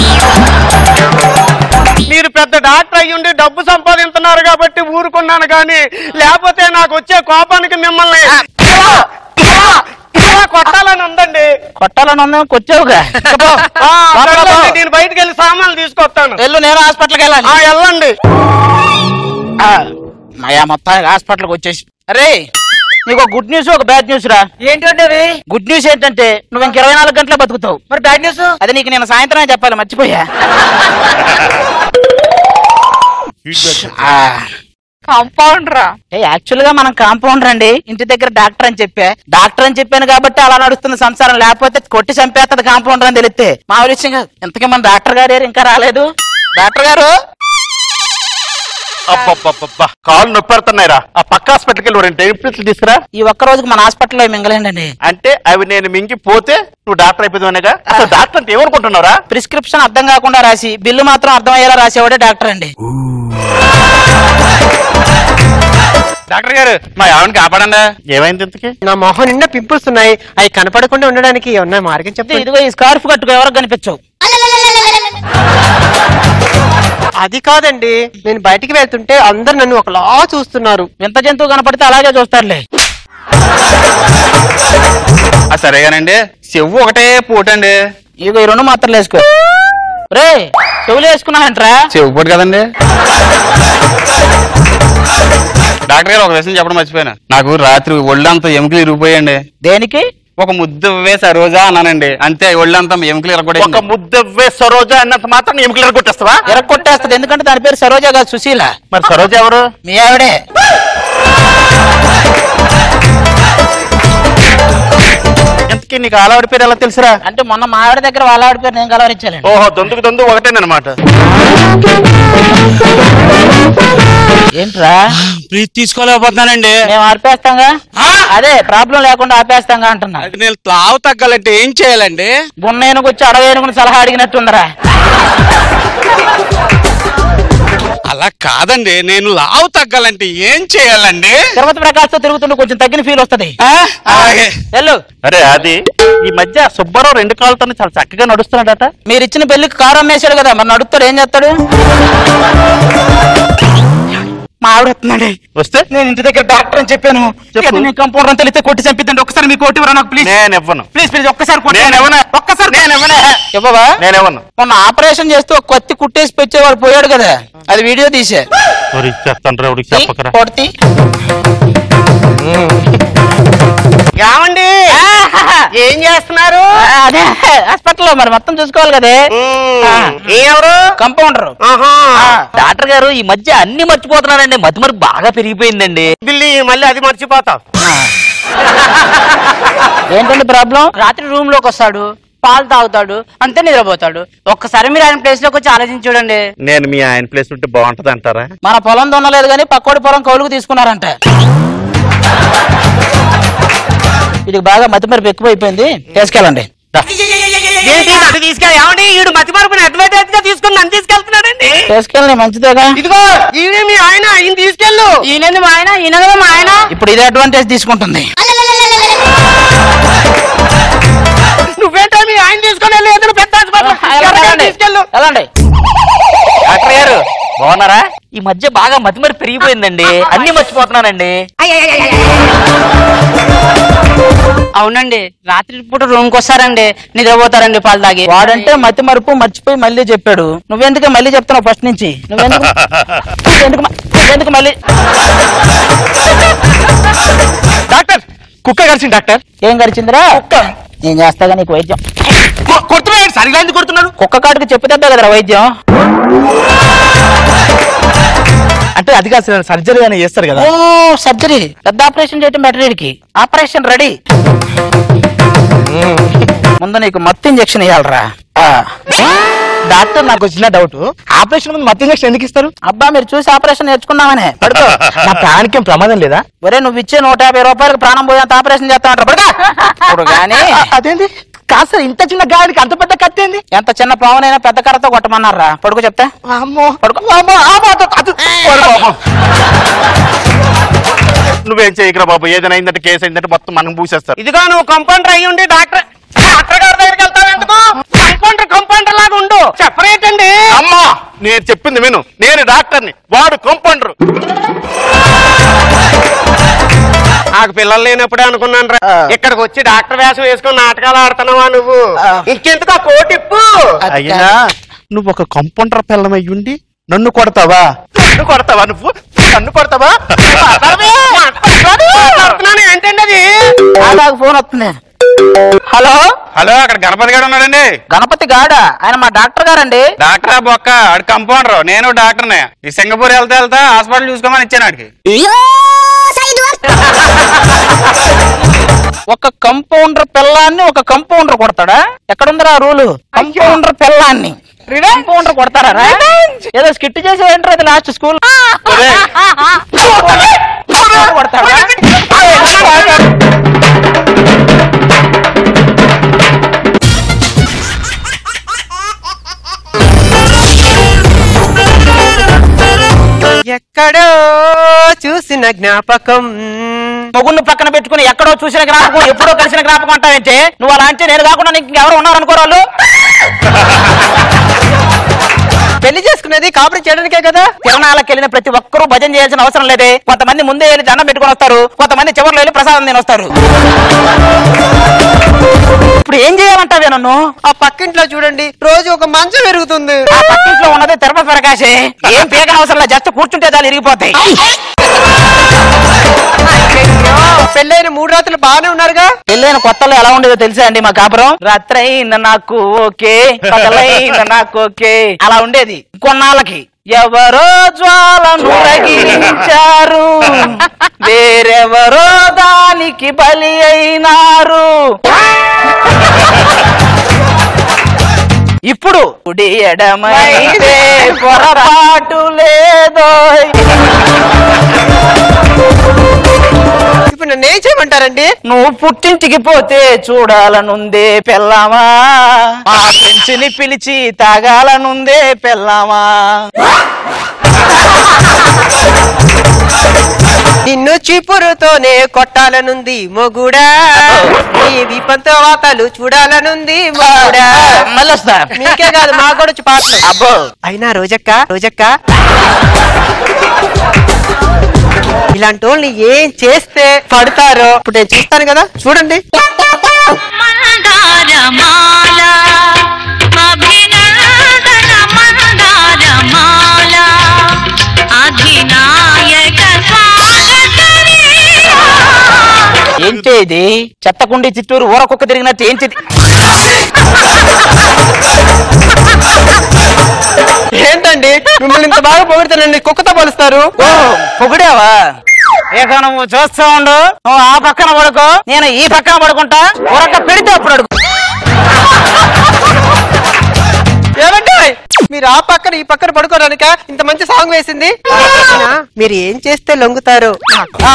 మీరు పెద్ద డాక్టర్ అయ్యుండి డబ్బు సంపాదిస్తున్నారు కాబట్టి ఊరుకున్నాను కానీ లేకపోతే నాకు వచ్చే కోపానికి మిమ్మల్ని ఇలా, ఇలా, ఇలా కొట్టాలని ఉందండి కొట్టాలని ఉందేమో కొచ్చావుగా ఆ, వెళ్ళండి, నేను బయటికి వెళ్ళి సామాన్లు తీసుకొస్తాను వెళ్ళు నేను హాస్పిటల్కి వెళ్ళాలి ఆ, వెళ్ళండి ఆ, మయా మొత్తానికి హాస్పిటల్కి వచ్చేసి అరే నీకు గుడ్ న్యూస్ ఒక బ్యాడ్ న్యూస్ రా ఏంటంటే అవి గుడ్ న్యూస్ ఏంటంటే నువ్వు ఇంక ఇరవై నాలుగు గంటలే బతుకుతావు మరి బ్యాడ్ న్యూస్ అది నీకు నేను సాయంత్రమే చెప్పాలి మర్చిపోయా కాంపౌండరా యాక్చువల్ గా మనం కాంపౌండర్ అండి ఇంటి దగ్గర డాక్టర్ అని చెప్పా డాక్టర్ అని చెప్పాను కాబట్టి అలా నడుస్తుంది సంసారం లేకపోతే కొట్టి చంపేస్తుంది కాంపౌండర్ అని తెలిస్తే మా విషయం కాదు ఇంతకీ మన డాక్టర్ గారు ఏరు ఇంకా రాలేదు డాక్టర్ గారు అబ్బబ్బబ్బబ్బా కాళ్ళు నొప్పి పెడుతున్నాయిరా ఆ పక్క హాస్పిటల్కి వెళ్ళి రెండు టెంప్లెట్లు తీసుకురా ఈ ఒక్క రోజుకి మన హాస్పిటల్లో మింగలేండి అంటే అవి నేను మింగిపోతే నువ్వు డాక్టర్ అయిపోతావునేగా అసలు డాక్టర్ అంటే ఏమనుకుంటున్నారా ప్రిస్క్రిప్షన్ అర్థం కాకుండా రాసి బిల్లు మాత్రం అర్థమయ్యేలా రాసేవాడే డాక్టర్ అండి డాక్టర్ గారు మా ఆవిడని కాపాడండి ఏమైంది ఇంతకి నా మొహం నిండా పింపుల్స్ ఉన్నాయి అవి కనపడకుండా ఉండడానికి ఏమన్నా మార్గం చెప్పండి ఇదిగో ఈ స్కార్ఫ్ కట్టుకో ఎవరికి కనిపించవు అది కాదండి నేను బయటికి వెళ్తుంటే అందరు నన్ను ఒకలా చూస్తున్నారు వింత జంతువు కనపడితే అలాగే చూస్తారులే ఆ సరేగానండి చెవు ఒకటే పోటండి ఇదిగో ఈ రెండు మాత్రలు వేసుకో రే చెవులు వేసుకున్నావంటరా చెవు పోటు కదండి డాక్టర్ గారు ఒక విషయం చెప్పడం మర్చిపోయాను నాకు రాత్రి ఒళ్ళంతా ఎముకలు ఇరిగిపోయండి దేనికి ఒక ముద్ద వేసా రోజా అన్నానండి అంతే ఒళ్ళంతా ఎముకలు ఒక ఇరగొడే ముద్దవ్వే సరోజా అన్నంత మాత్రం ఎముకలు కొట్టేస్తావా ఎరగొట్టేస్తుంది ఎందుకంటే దాని పేరు సరోజ కాదు సుశీల మరి సరోజా ఎవరు మీ ఆవిడే ఇంతకీ నీకు ఆలవాడి పేరు ఎలా తెలుసురా అంటే మొన్న మా ఆవిడ దగ్గర వాళ్ళ ఆవిడ పేరు నేను కలవరించాలండి ఓహో దొందుకు దొందు ఒకటేనమాట ఏంట్రా ప్రీతి తీసుకోలేకపోతున్నానండి మేము ఆపేస్తాంగా అదే ప్రాబ్లం లేకుండా ఆపేస్తాంగా అంటున్నా అది నేను తావు తగ్గాలంటే ఏం చేయాలండి గున్నేనుకు వచ్చి అడవేనుకుని సలహా అడిగినట్టుందరా అలా కాదండి నేను లావు తగ్గాలంటే ఏం చేయాలండి తిరుపతి ప్రకాశ్ తో తిరుగుతుంటే కొంచెం తగ్గిన ఫీల్ వస్తది అలాగే వెళ్ళు అరే అది ఈ మధ్య సుబ్బారావు రెండు కాళ్ళతో చాలా చక్కగా నడుస్తున్నాడట మీరు ఇచ్చిన పెళ్లికి కారు అమ్మేశాడు కదా మరి నడుస్తాడు ఏం చేస్తాడు మా ఆవిడ వస్తున్నాడే వస్తే నేను ఇంటి దగ్గర డాక్టర్ అని చెప్పాను చెప్పు. నీ కంపౌండర్ అని తెలిస్తే కొట్టి చంపిద్దండి ఒక్కసారి మీ కోటి ఇవ్వరా నాకు ప్లీజ్ నేను ఇవ్వను ప్లీజ్ ప్లీజ్ ఒక్కసారి కొట్టి నేను ఇవ్వను. ఒక్కసారి నేను ఇవ్వను. ఇవ్వవా నేను ఇవ్వను మొన్న ఆపరేషన్ చేస్తూ ఒక కత్తి కుట్టేసి పెట్టేవాడు పోయాడు కదా అది వీడియో తీసే ఒరి చెప్తాను రా చెప్పకరా కొడితే ఏమండి ఏం చేస్తున్నారు అదే హాస్పిటల్లో మరి మొత్తం చూసుకోవాలి కదే ఎవరు కంపౌండర్ డాక్టర్ గారు ఈ మధ్య అన్ని మర్చిపోతున్నారండి మతి మరి బాగా పెరిగిపోయిందండి బిల్లి మళ్ళీ అది మర్చిపోతావు ఏంటండి ప్రాబ్లం రాత్రి రూమ్ లోకి వస్తాడు పాలు తాగుతాడు అంతే నిద్రపోతాడు ఒక్కసారి మీరు ఆయన ప్లేస్ లోకి వచ్చి ఆలోచించి చూడండి నేను మీ ఆయన ప్లేస్ ఉంటే బాగుంటది అంటారా మన పొలం దున్నలేదు కానీ పక్కోడి పొలం కౌలుకు తీసుకున్నారంట ఇది బాగా మతి మరపు ఎక్కువైపోయింది తీసుకెళ్ళండి ఏంటి అది తీసుకెళ్ళి ఏమండి ఈడు మతి మరపుని అడ్వాంటేజ్ గా తీసుకుని నన్ను తీసుకెళ్తున్నాడండి తీసుకెళ్ళండి మంచిదేగా ఇదిగో ఈయన మీ ఆయన ఈయన తీసుకెళ్ళు ఈయనంది మా ఆయన ఈయన కదా మా ఆయన ఇప్పుడు ఇది అడ్వాంటేజ్ తీసుకుంటుంది నువ్వేంటో మీ ఆయన తీసుకొని వెళ్ళి ఏదైనా పెద్ద హాస్పిటల్ ఎవరికైనా వెళ్ళండి. తీసుకెళ్ళు వెళ్ళండి డాక్టర్ గారు బాగున్నారా ఈ మధ్య బాగా మతి మరి పెరిగిపోయిందండి అన్ని మర్చిపోతున్నానండి అవునండి రాత్రి పూట రూమ్ కి వస్తారండి నిద్రపోతారండి పాలు తాగి వాడంటే మతి మరుపు మర్చిపోయి మళ్ళీ చెప్పాడు నువ్వెందుకు మళ్ళీ చెప్తున్నావు ఫస్ట్ నుంచి నువ్వెందుకు నువ్వెందుకు మ- నువ్వెందుకు మళ్ళీ డాక్టర్ కుక్క కలిసింది డాక్టర్ ఏం గడిచిందిరా నేను చేస్తాగా నీకు వైద్యం కొడుతున్నాడు సరిగా ఎందుకు కొడుతున్నాడు కుక్క కాటుకు చెప్పితే కదరా వైద్యం అంటే అది కాదు సర్జరీ అని చేస్తారు కదా ఓ సర్జరీ పెద్ద ఆపరేషన్ చేయటం బెటర్ వీడికి ఆపరేషన్ రెడీ ముందు నీకు మత్తు ఇంజక్షన్ ఇవ్వాలరా డాక్టర్ నాకు వచ్చిన డౌట్ ఆపరేషన్ ముందు మత్తు ఇంజక్షన్ ఎందుకు ఇస్తారు అబ్బా మీరు చూసి ఆపరేషన్ నేర్చుకున్నామనే పడుకో నా ప్రాణానికి ఏం ప్రమాదం లేదా ఒరే నువ్వు ఇచ్చే నూట యాభై రూపాయలకు ప్రాణం పోయేంత ఆపరేషన్ చేస్తామంటారు పడుకో ఇప్పుడు కానీ అదేంటి కాదు సార్ ఇంత చిన్న గాడికి అంత పెద్ద కత్తి ఏంది ఎంత చిన్న పావునైనా పెద్ద కర్రతో కొట్టమన్నారా పడుకో చెప్తా అమ్మో పడుకో అమ్మో, అమ్మో, అదో, అదో. ఓరి పాపం. నువ్వేం చేయకరా బాబు ఏదైనా అయిందంటే కేసు అయిందంటే మొత్తం మనం పూసేస్తారు ఇదిగో నువ్వు కంపౌండర్ అయ్యి ఉండి డాక్టర్ డాక్టర్ గారి దగ్గరికి వెళ్తావు ఎందుకు కంపౌండర్ కంపౌండర్ లాగా ఉండు సెపరేట్ అండి అమ్మా నేను చెప్పింది విను నేను డాక్టర్ని వాడు కంపౌండర్ నాకు పిల్లలు లేనప్పుడే అనుకున్నాను రా ఇక్కడికి వచ్చి డాక్టర్ వేషం వేసుకొని నాటకాలు ఆడుతున్నావా నువ్వు ఇంకెందుకు ఆ కోటిప్పు అయ్యా నువ్వు ఒక కంపౌండర్ పిల్లం అయ్యి ఉండి నన్ను కొడతావా నన్ను కొడతావా నువ్వు నన్ను కొడతావా మాట్లాడుతున్నాను ఏంటండి అది నాకు ఫోన్ వస్తుంది హలో హలో అక్కడ గణపతి గారు ఉన్నాడండి గణపతి గాడ ఆయన మా డాక్టర్ గారండి డాక్టరా బొక్క ఆడు కంపౌండర్ నేను డాక్టర్నే ఈ సింగపూర్ వెళ్తా వెళ్తా హాస్పిటల్ చూసుకోమని ఇచ్చాను ఆడికి ఒక కంపౌండర్ పిల్లాన్ని ఒక కంపౌండర్ కొడతాడా ఎక్కడుందిరా రూలు కంపౌండర్ పిల్లాన్ని కంపౌండర్ కొడతారా ఏదో స్కిట్ చేసి ఏంటారు అది లాస్ట్ స్కూల్ కొడతాడా ఎక్కడో చూసిన జ్ఞాపకం మొగుడిని పక్కన పెట్టుకుని ఎక్కడో చూసిన జ్ఞాపకం ఎప్పుడో కలిసిన జ్ఞాపకం అంటావేంటే నువ్వు అలా అంటే నేను కాకుండా నీకు ఎవరు ఉన్నారు అనుకోరాళ్ళు పెళ్లి చేసుకునేది కాపురం చేయడానికే కదా తిరణాలకు వెళ్ళిన ప్రతి ఒక్కరూ భజన చేయాల్సిన అవసరం లేదే కొంతమంది ముందే వెళ్ళి దండం పెట్టుకొని వస్తారు కొంతమంది చివరిలో వెళ్ళి ప్రసాదం తిని వస్తారు ఇప్పుడు ఏం చేయాలంటావే నన్ను ఆ పక్కింట్లో చూడండి రోజు ఒక మంచం పెరుగుతుంది ఆ పక్కింట్లో ఉన్నది తిరుపతి ప్రకాశే ఏం పీకన అవసరం లేదు జస్ట్ కూర్చుంటే చాలు ఇరిగిపోతాయి పెళ్ళైన మూడు రాత్రులు బాగానే ఉన్నారుగా పెళ్ళైన కొత్తలో ఎలా ఉండేదో తెలుసా అండి మా కాపురం రాత్రైన నాకు ఓకే పగలైన నాకు ఓకే అలా ఉండేది కొన్నాళ్ళకి ఎవరో జ్వాలను రగిలించారు వేరెవరో దానికి బలి అయినారు ఇప్పుడు కుడి ఎడమైతే పొరపాటు లేదో ఇప్పుడు నన్ను ఏం చేయమంటారండి నువ్వు పుట్టింటికి పోతే చూడాలనుందే పెళ్ళామా మా ఫ్రెండ్స్ ని పిలిచి తాగాలనుందే పెళ్ళామా నిన్ను చీపురుతోనే కొట్టాలనుంది మొగుడా నీ దీపంతో వాతలు చూడాలనుంది మొగుడా మళ్ళీ వస్తా మీకే కాదు మాకు కూడా వచ్చి పాటలు అబ్బో అయినా రోజక్క రోజక్క ఇలాంటి వాళ్ళని ఏం చేస్తే పడతారో ఇప్పుడు నేను చూస్తాను కదా చూడండి మందారమాల అభినందన మందారమాల అధినాయక స్వాగతమేలా ఏంటి ఇది చెత్తకుండి చిత్తూరు ఊరకొక్క తిరిగినట్టు ఏంటిది ఏంటండి మిమ్మల్ని ఇంత బాగా పొగిడితేనండి కుక్కతో పోలుస్తారు ఓ పొగిడావా ఇక నువ్వు చూస్తూ ఉండు నువ్వు ఆ పక్కన పడుకో నేను ఈ పక్కన పడుకుంటా ఊరక పెడితే అప్పుడు అడుగు ఏమంటే మీరు ఆ పక్కన ఈ పక్కన పడుకోడానిక ఇంత మంచి సాంగ్ వేసింది అయినా మీరు ఏం చేస్తే లొంగుతారు ఆ,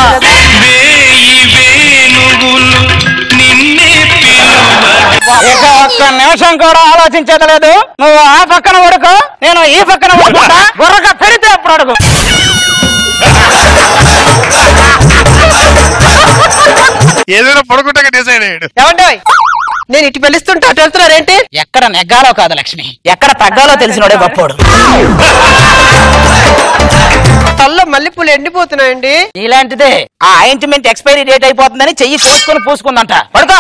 ఇక ఒక్క నిమిషం కూడా ఆలోచించేది లేదు నువ్వు ఆ పక్కన పడుకో నేను ఈ పక్కన పడుకుంటా బుర్రక పెడితే అప్పుడు అడుగు ఏదైనా పడుకుంటే డిసైడ్ అయ్యాడు ఏమంటే నేను ఇటు పిలుస్తుంటే అటు వెళ్తున్నారేంటి ఎక్కడ నెగ్గాలో కాదు లక్ష్మి ఎక్కడ తగ్గాలో తెలిసినోడే గొప్పోడు తల్లో మల్లెపూలు ఎండిపోతున్నాయండి ఇలాంటిదే ఆ ఆయింట్మెంట్ ఎక్స్పైరీ డేట్ అయిపోతుందని చెయ్యి కోసుకొని పూసుకుందంట పడుకో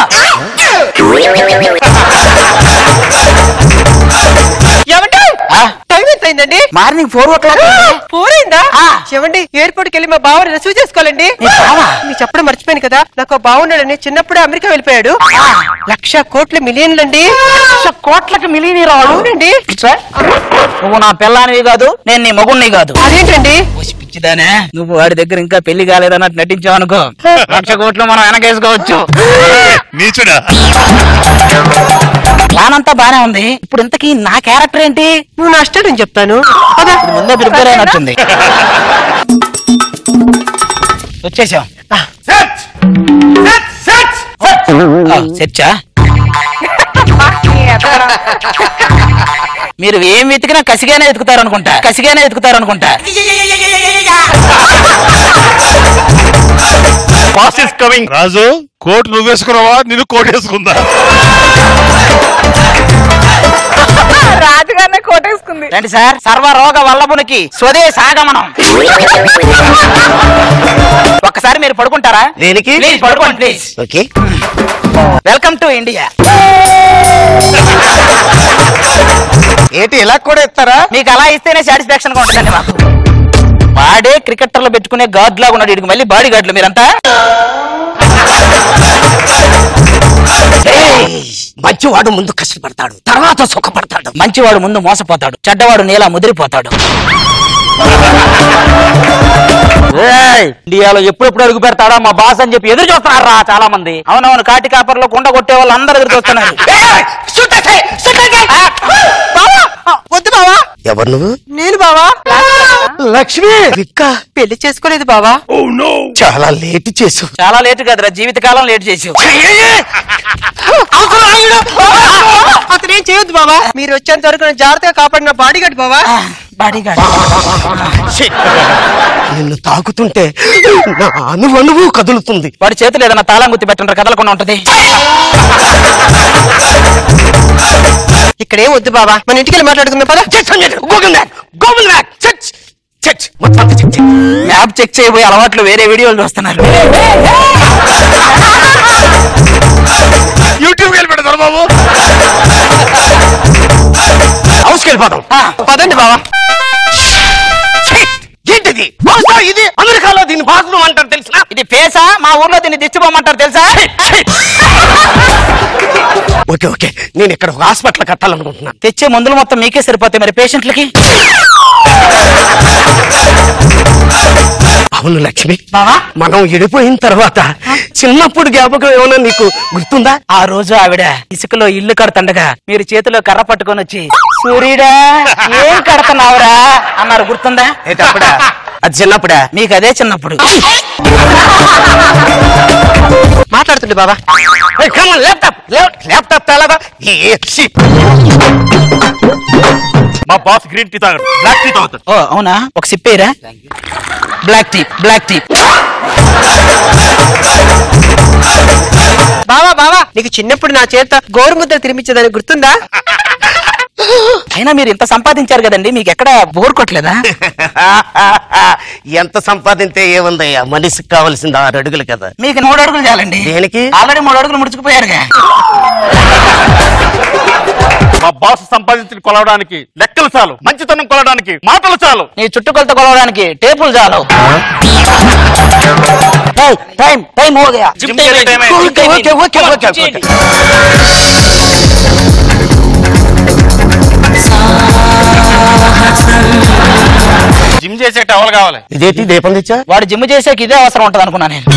ఏమంటే ఆ, టైం ఎంత అయిందండి morning four o'clock four అయిందా ఆ. ఏమండి ఎయిర్పోర్ట్ కి వెళ్ళి మా బావని రిసీవ్ చేసుకోవాలండి నీ బావా? మీకు చెప్పడం మర్చిపోయాను కదా నాకు ఆ బావున్నాడని చిన్నప్పుడే అమెరికా వెళ్ళిపోయాడు లక్ష కోట్ల మిలియన్లు అండి లక్ష కోట్లకి మిలియనీ రాడు అవునండి సార్, నువ్వు నా పిల్లానివి కాదు నేను నీ మగుణ్ణి కాదు అదేంటండి ఓసి పిచ్చిదానే నువ్వు వాడి దగ్గర ఇంకా పెళ్లి కాలేదన్నట్టు నటించావు అనుకో లక్ష కోట్లు మనం వెనకేసుకోవచ్చు నీచుడా ప్లాన్ అంతా బానే ఉంది ఇప్పుడు ఇంతకీ నా క్యారెక్టర్ ఏంటి నువ్వు నా అష్టం నేను చెప్తాను పద. ఇది ముందే ప్రిపేర్ అయినట్టుంది వచ్చేసాం ఆ, సెచ్చా మీరు ఏం వెతికినా కసిగానే వెతుకుతారు అనుకుంటా కసిగానే వెతుకుతారు అనుకుంటా boss is coming Raju coat నువ్వు వేసుకున్నావా నిన్ను కోట్ వేసుకుందా రాజుగారినే కోటేసుకుంది రండి సార్ సర్వ రోగ వల్లభునికి స్వదేశ ఆగమనం ఒక్కసారి మీరు పడుకుంటారా దేనికి ప్లీజ్ పడుకోండి please okay welcome to India ఏంటి ఇలా కూడా ఇస్తారా మీకు అలా ఇస్తేనే సాటిస్ఫాక్షన్ గా ఉంటుందండి మాకు వాడే క్రికెటర్ లో పెట్టుకునే గార్డ్ లాగా ఉన్నాడు వీడికి మళ్ళీ బాడీ గార్డులు మీరంతా మంచివాడు ముందు కష్టపడతాడు తర్వాత సుఖపడతాడు మంచివాడు ముందు మోసపోతాడు చెడ్డవాడు నేల ముదిరిపోతాడు ఇండియాలో ఎప్పుడెప్పుడు అడుగు పెడతాడా మా బాస్ అని చెప్పి ఎదురు చూస్తున్నారా చాలా మంది అవునవును కాటి కాపర్లో కుండ కొట్టే వాళ్ళు అందరు ఎదురు చూస్తున్నారు వద్దు బావా ఎవరు నువ్వు నేను బావా లక్ష్మి విక్క పెళ్లి చేసుకోలేదు బావా చాలా లేట్ చేసావు చాలా లేట్ కదరా జీవితకాలం లేట్ చేసావు అతనేం చేయొద్దు బావా మీరు వచ్చేంత వరకు నన్ను జాగ్రత్తగా కాపాడిన బాడీ గార్డ్ బావా బాడీ నిన్ను తాకుతుంటే నా అనువనువు కదులుతుంది వాడి చేతులు ఏదైనా తాళం గుర్తి పెట్టండి కదలకుండా ఉంటది ఇక్కడేం వద్దు బావా మన ఇంటికి వెళ్ళి మాట్లాడుకుందాం పదా గూగుల్ మ్యాప్ గూగుల్ మ్యాప్ చచ్ చచ్ మొత్తం అంతా చెక్ చెయ్. మ్యాప్ చెక్ చేయబోయే అలవాట్లు వేరే వీడియోలు చూస్తున్నారు యూట్యూబ్ వెళ్ళి పెడతారు బాబు హౌస్కి వెళ్ళిపోతాం పదండి బావా ఛీ! ఏంటిది భాష ఇది అమెరికాలో దీన్ని బాత్రూమ్ అంటారు తెలిసిన ఇది ఫేసా మా ఊర్లో దీన్ని దిచ్చిపోమంటారు తెలుసా ఓకే ఓకే నేను ఇక్కడ ఒక హాస్పిటల్ కట్టాలనుకుంటున్నా తెచ్చే మందులు మొత్తం మీకే సరిపోతాయి మరి పేషెంట్లకి అవును లక్ష్మి మనం ఎడిపోయిన తర్వాత చిన్నప్పుడు జ్ఞాపకం ఏమన్నా నీకు గుర్తుందా ఆ రోజు ఆవిడ ఇసుకలో ఇల్లు కడతండగా మీరు చేతిలో కర్ర పట్టుకొని వచ్చి సూర్యుడా ఏం కడతన్నావురా అన్నారు గుర్తుందా అప్పుడా అది చిన్నప్పుడా మీకు అదే చిన్నప్పుడు మాట్లాడుతుండే బావా ల్యాప్టాప్ ల్యాప్టాప్ తెలదా మా బాస్ గ్రీన్ టీ తాగడు బ్లాక్ టీ తాగుతాడు ఓ అవునా ఒక సిప్పేరా బ్లాక్ టీ బ్లాక్ టీ బావా బావా నీకు చిన్నప్పుడు నా చేత గోరుముద్ర తినిపించేదని గుర్తుందా అయినా మీరు ఇంత సంపాదించారు కదండి మీకు ఎక్కడ బోర్ కొట్టలేదా ఎంత సంపాదింతే ఏముందయ్యా మనిషికి కావాల్సింది ఆరు అడుగులు కదా మీకు మూడు అడుగులు చాలండి దేనికి ఆల్రెడీ మూడు అడుగులు ముడుచుకుపోయారుగా మా బాస్ సంపాదించిన కొలవడానికి లెక్కలు చాలు మంచితనం కొలవడానికి మాటలు చాలు నీ చుట్టుకొలత కొలవడానికి టేపులు చాలు ఏయ్, టైం టైం హో గయా జిమ్ కి వెళ్ళే టైం అయింది. Okay okay okay okay okay gym చేసే టవల్ కావాలి ఇదేంటి దీపం తెచ్చా వాడు జిమ్ చేసాక ఇదే అవసరం ఉంటది అనుకున్నా నేను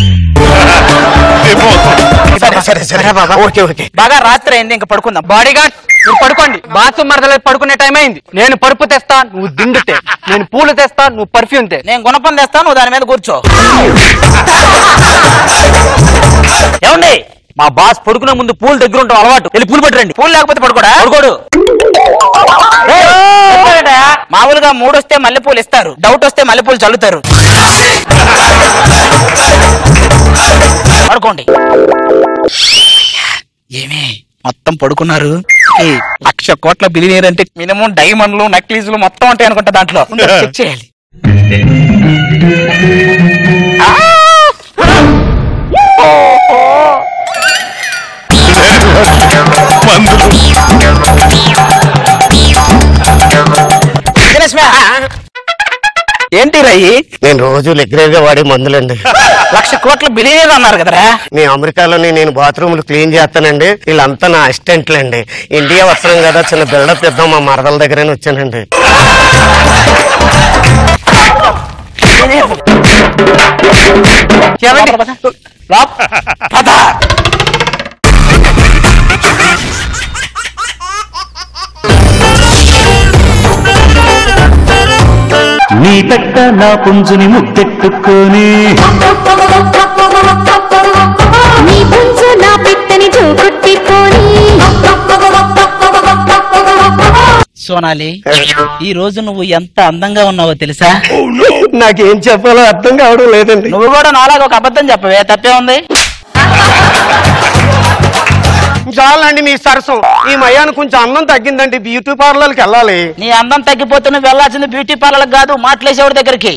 సరే సరే సరే బాబా ఓకే ఓకే బాగా రాత్రి అయింది ఇంకా పడుకుందాం బాడీ గార్డ్ మీరు పడుకోండి బాత్రూమ్ మరదలు పడుకునే టైం అయింది నేను పరుపు తెస్తా నువ్వు దిండుతే నేను పూలు తెస్తా నువ్వు పర్ఫ్యూమ్ తే నేను గుణపం తెస్తాను నువ్వు దాని మీద కూర్చో ఏమండి మా బాస్ పడుకునే ముందు పూల దగ్గర ఉంటాం అలవాటు వెళ్ళి పూలు పట్టరండి పూలు లేకపోతే పడుకోడా పడుకోడు ఏయ్, చెప్పాడట, మామూలుగా మూడు వస్తే మల్లెపూలు ఇస్తారు డౌట్ వస్తే మల్లెపూలు చల్లుతారు పడుకోండి ఏమే మొత్తం పడుకున్నారు ఈ లక్ష కోట్ల బిలియనీర్ అంటే మినిమం డైమండ్లు నక్లీజులు మొత్తం ఉంటాయి అనుకుంటా దాంట్లో చెక్ చేయాలి విజయలక్ష్మి, ఏంటి రయ్యి నేను రోజు రెగ్యులర్ గా వాడే మందులండి లక్ష కోట్ల బిలియనీర్ అన్నారు కదరా మీ అమెరికాలోని నేను బాత్రూమ్లు క్లీన్ చేస్తానండి వీళ్ళంతా నా అసిస్టెంట్లు అండి ఇండియా వస్తున్నాం కదా చిన్న బిల్డప్ ఇద్దాం మా మరదల దగ్గరనే వచ్చానండి ఏమండి? లోప్- పద. నీ పెట్ట నా పుంజుని ముద్దెట్టుకొని నీ పుంజు నా పెట్టని జోగొట్టుకొని సోనాలి ఈ రోజు నువ్వు ఎంత అందంగా ఉన్నావో తెలుసా నాకేం చెప్పాలో అర్థం కావడం లేదండి నువ్వు కూడా నాలాగా ఒక అబద్ధం చెప్పవే తప్పే ఉంది చాలండి మీ సరసం ఈ మయాన్ని కొంచెం అన్నం తగ్గిందండి బ్యూటీ పార్లర్కి వెళ్ళాలి నీ అందం తగ్గిపోతే నువ్వు వెళ్ళాల్సింది బ్యూటీ పార్లర్ కాదు మాటలేసేవాడి దగ్గరికి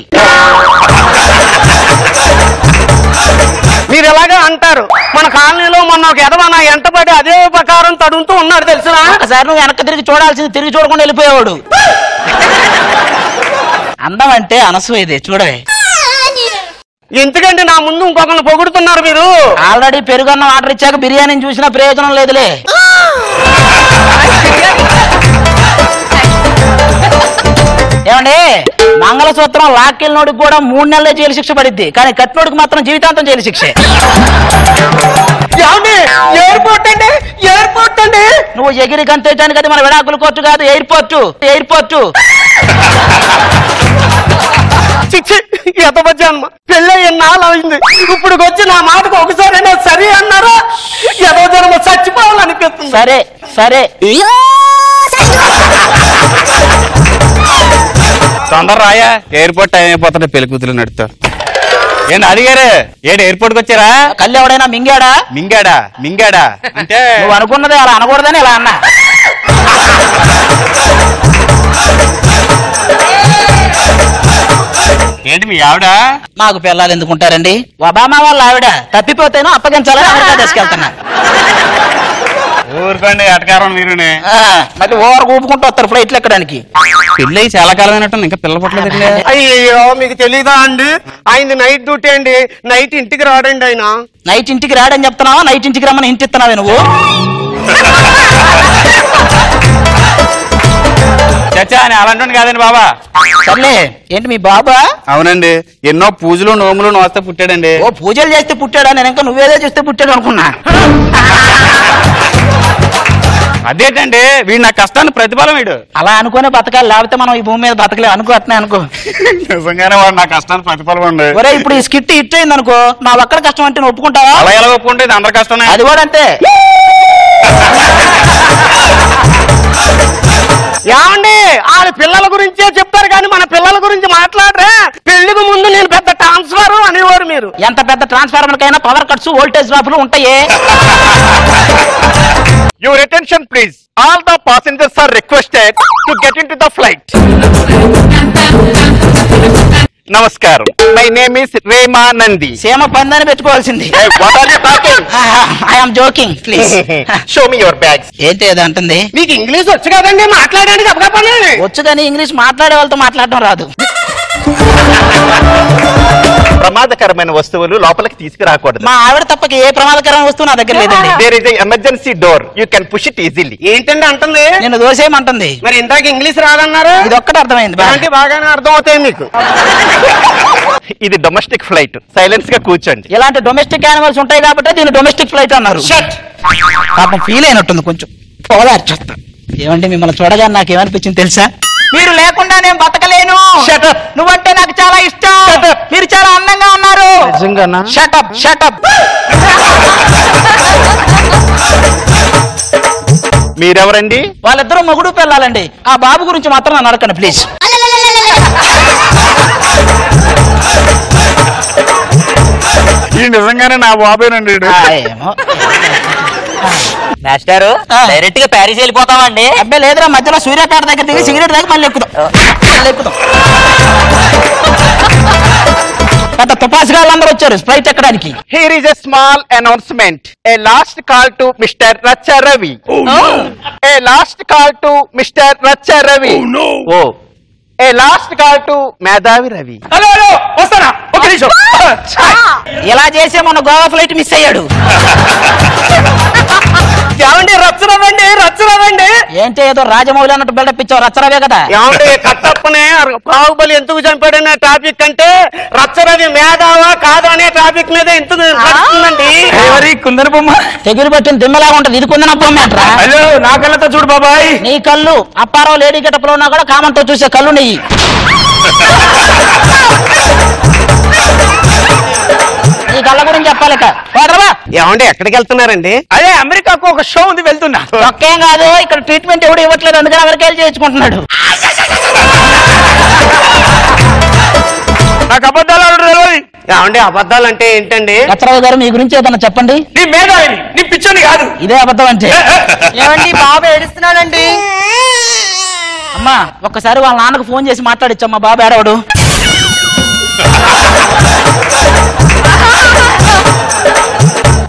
మీరు ఎలాగా అంటారు మన కాలనీలో మొన్న ఒక ఎదవ నా ఎంటబడి అదే ప్రకారం తడుముతూ ఉన్నాడు తెలిసిన ఒకసారి నువ్వు వెనక్కి తిరిగి చూడాల్సింది తిరిగి చూడకుండా వెళ్ళిపోయేవాడు అందం అంటే అనసూయదే చూడవే ఎందుకంటే నా ముందు ఇంకొకరిని పొగుడుతున్నారు మీరు ఆల్రెడీ పెరుగన్నం ఆర్డర్ ఇచ్చాక బిర్యానీని చూసిన ప్రయోజనం లేదులే ఏమండి మంగళసూత్రం లాక్కెళ్ళినోడికి కూడా మూడు నెలలే జైలు శిక్ష పడిద్ది కానీ కట్టినోడికి మాత్రం జీవితాంతం జైలు శిక్షే ఎయిర్పోర్ట్ అండి ఎయిర్పోర్ట్ అండి నువ్వు ఎగిరి గంతేయడానికి అది మన విడాకుల కోర్టు కాదు ఎయిర్పోర్ట్ ఎయిర్పోర్ట్ చిచ్చి ఎంత జన్మ పెళ్ళి ఎన్నాళ్ళు అయింది ఇప్పుడు వచ్చి నా మాటకు ఒకసారి సరే అన్నారా ఏదో జన్మ చచ్చిపోవాలనిపిస్తుంది సరే సరే తొందర రాయా ఎయిర్పోర్ట్ టైం అయిపోతుంటే పెళ్లి కూతురు నడుతారు ఏంటి అడిగారు ఏంటి ఎయిర్పోర్ట్ కి వచ్చారా కళ్ళు ఎవడైనా మింగాడా మింగాడా మింగాడా అంటే నువ్వు అనుకున్నది అలా అనకూడదని ఇలా అన్నా ఏంటి మీ ఆవిడ మాకు పిల్లలు ఎందుకుంటారండి ఒబామా వాళ్ళ ఆవిడ తప్పిపోతేనో అప్పగించాలని అమెరికా తీసుకెళ్తున్నా ఊరుకోండి అటకారం మీరునే ఆ, మళ్ళీ ఓవర్ ఊపుకుంటూ వస్తారు ఫ్లైట్లు ఎక్కడానికి పెళ్ళి అయి చాలా కాలం అయినట్టు ఇంకా పిల్ల పుట్టలేదు అయ్యో మీకు తెలీదా అండి ఆయన నైట్ డ్యూటీ అండి నైట్ ఇంటికి రాడండి ఆయన నైట్ ఇంటికి రాడని చెప్తున్నావా నైట్ ఇంటికి రమ్మని ఇంటి ఇస్తున్నావే నువ్వు చచ్చా అని అలాంటి కాదండి బాబా సర్లే ఏంటి మీ బాబా అవునండి ఎన్నో పూజలు నోములు నోస్తే పుట్టాడండి ఓ పూజలు చేస్తే పుట్టాడా నేను ఇంకా నువ్వేదో చేస్తే పుట్టాడు అనుకున్నా అదేంటండి వీడు నా కష్టాన్ని ప్రతిఫలం వీడు అలా అనుకునే బతకాలి లేకపోతే మనం ఈ భూమి మీద బతకలేము అనుకో అట్నే అనుకో నిజంగానే వాడు నా కష్టాన్ని ప్రతిఫలం అండి ఒరే ఇప్పుడు ఈ స్కిట్ హిట్ అయింది అనుకో నా ఒక్కడ కష్టం అంటే నువ్వు ఒప్పుకుంటావా అలా ఎలా ఒప్పుకుంటే ఇది అందరి కష్టమే అది కూడా అంతే ఏమండి వాళ్ళ పిల్లల గురించే చెప్తారు కానీ మన పిల్లల గురించి మాట్లాడరే పెళ్లికి ముందు నేను పెద్ద ట్రాన్స్ఫర్ అనేవారు మీరు ఎంత పెద్ద ట్రాన్స్ఫార్మర్ కైనా పవర్ కట్స్ వోల్టేజ్ డ్రాప్లు ఉంటాయే your attention please all the passengers are requested to get into the flight నమస్కారం మై నేమ్ ఇస్ రేమానంది సీమ పందని పెట్టుకోవాల్సింది what are you talking I'm joking please show me your bags ఏంటి అది అంటుంది మీకు ఇంగ్లీష్ వచ్చు కదండి మాట్లాడండి చెప్పకపోతే వచ్చు కానీ ఇంగ్లీష్ మాట్లాడే వాళ్ళతో మాట్లాడడం రాదు ప్రమాదకరమైన వస్తువులు లోపలికి తీసుకురాకూడదు మా ఆవిడ తప్పక ఏ ప్రమాదకరమైన వస్తువు నా దగ్గర లేదండి there is emergency door you can push it easily ఏంటండి అంటుంది నేను దోసేయమంటుంది మరి ఇందాక ఇంగ్లీష్ రాదన్నారు ఇది ఒక్కటి అర్థమైంది బాగా. అంటే బాగానే అర్థం అవుతాయి మీకు ఇది డొమెస్టిక్ ఫ్లైట్ సైలెన్స్ గా కూర్చోండి ఇలాంటి డొమెస్టిక్ యానిమల్స్ ఉంటాయి కాబట్టి దీన్ని డొమెస్టిక్ ఫ్లైట్ అన్నారు పాపం ఫీల్ అయినట్టుంది కొంచెం పోదార్చేస్తా ఏమంటే మిమ్మల్ని చూడగానే నాకు ఏమనిపించింది తెలుసా మీరు లేకుండా నేను బతకలేను నువ్వంటే నాకు చాలా ఇష్టం మీరు చాలా అందంగా ఉన్నారు నిజంగానా షటప్ షటప్ మీరెవరండి వాళ్ళిద్దరూ మొగుడు పిల్లాలండి ఆ బాబు గురించి మాత్రం నన్ను అడగండి ప్లీజ్ ఈ నిజంగానే నా బాబేనండి వీడు. ఏమో మాస్టారు డైరెక్ట్ గా ప్యారిస్ వెళ్ళిపోతామండి అబ్బాయి లేదురా మధ్యలో సూర్యాపేట దగ్గర దిగి సిగరెట్ తాగి మళ్ళీ ఎక్కుదాం మళ్ళీ ఎక్కుదాం పెద్ద తుపాసుగాళ్ళందరూ వచ్చారు స్ప్రైట్ ఎక్కడానికి here is a small announcement a last call to mister Racha Ravi a last call to mister Racha Ravi oh a last call to మేధావి రవి హలో హలో వస్తానా ఒక నిమిషం ఇలా చేసే మన గోవా ఫ్లైట్ మిస్ అయ్యాడు ఏమండి రచ్చరవండి రచ్చరవండి ఏంటి ఏదో రాజమౌళి అన్నట్టు బిల్డప్ ఇచ్చావు రచ్చరవే కదా ఏమంటే కట్టప్పనే బాహుబలి ఎందుకు చంపాడనే టాపిక్ అంటే రచ్చరవి మేధావా కాదు అనే టాపిక్ మీద ఎందుకు నడుస్తుందండి ఎవరి కుందన బొమ్మ తెగులు పట్టిన దిమ్మలాగా ఉంటది ఇది కొందన బొమ్మేంట్రా హలో నా కళ్ళతో చూడు బాబాయ్ నీ కళ్ళు అప్పారావు లేడీ గెటప్లో ఉన్నా కూడా కామంతో చూసే కళ్ళు నెయ్యి నీ కళ్ళ గురించి చెప్పాలిక పోదరవా ఏమండి ఎక్కడికి వెళ్తున్నారండి అదే అమెరికాకు ఒక షో ఉంది వెళ్తున్నా ఒక్కేం కాదు ఇక్కడ ట్రీట్మెంట్ ఎవడు ఇవ్వట్లేదు అందుకని అమెరికా వెళ్ళి చేయించుకుంటున్నాడు నాకు అబద్ధాలు ఆడరు తెలియదు. ఏమండి అబద్ధాలు అంటే ఏంటండి రచ్చరావు గారు మీ గురించి ఏదన్నా చెప్పండి నీ మేధావిని నీ పిచ్చోని కాదు ఇదే అబద్ధం అంటే ఏమండి బాబు ఏడుస్తున్నాడండి అమ్మా ఒక్కసారి వాళ్ళ నాన్నకు ఫోన్ చేసి మాట్లాడిచ్చమ్మా బాబు ఏడవడు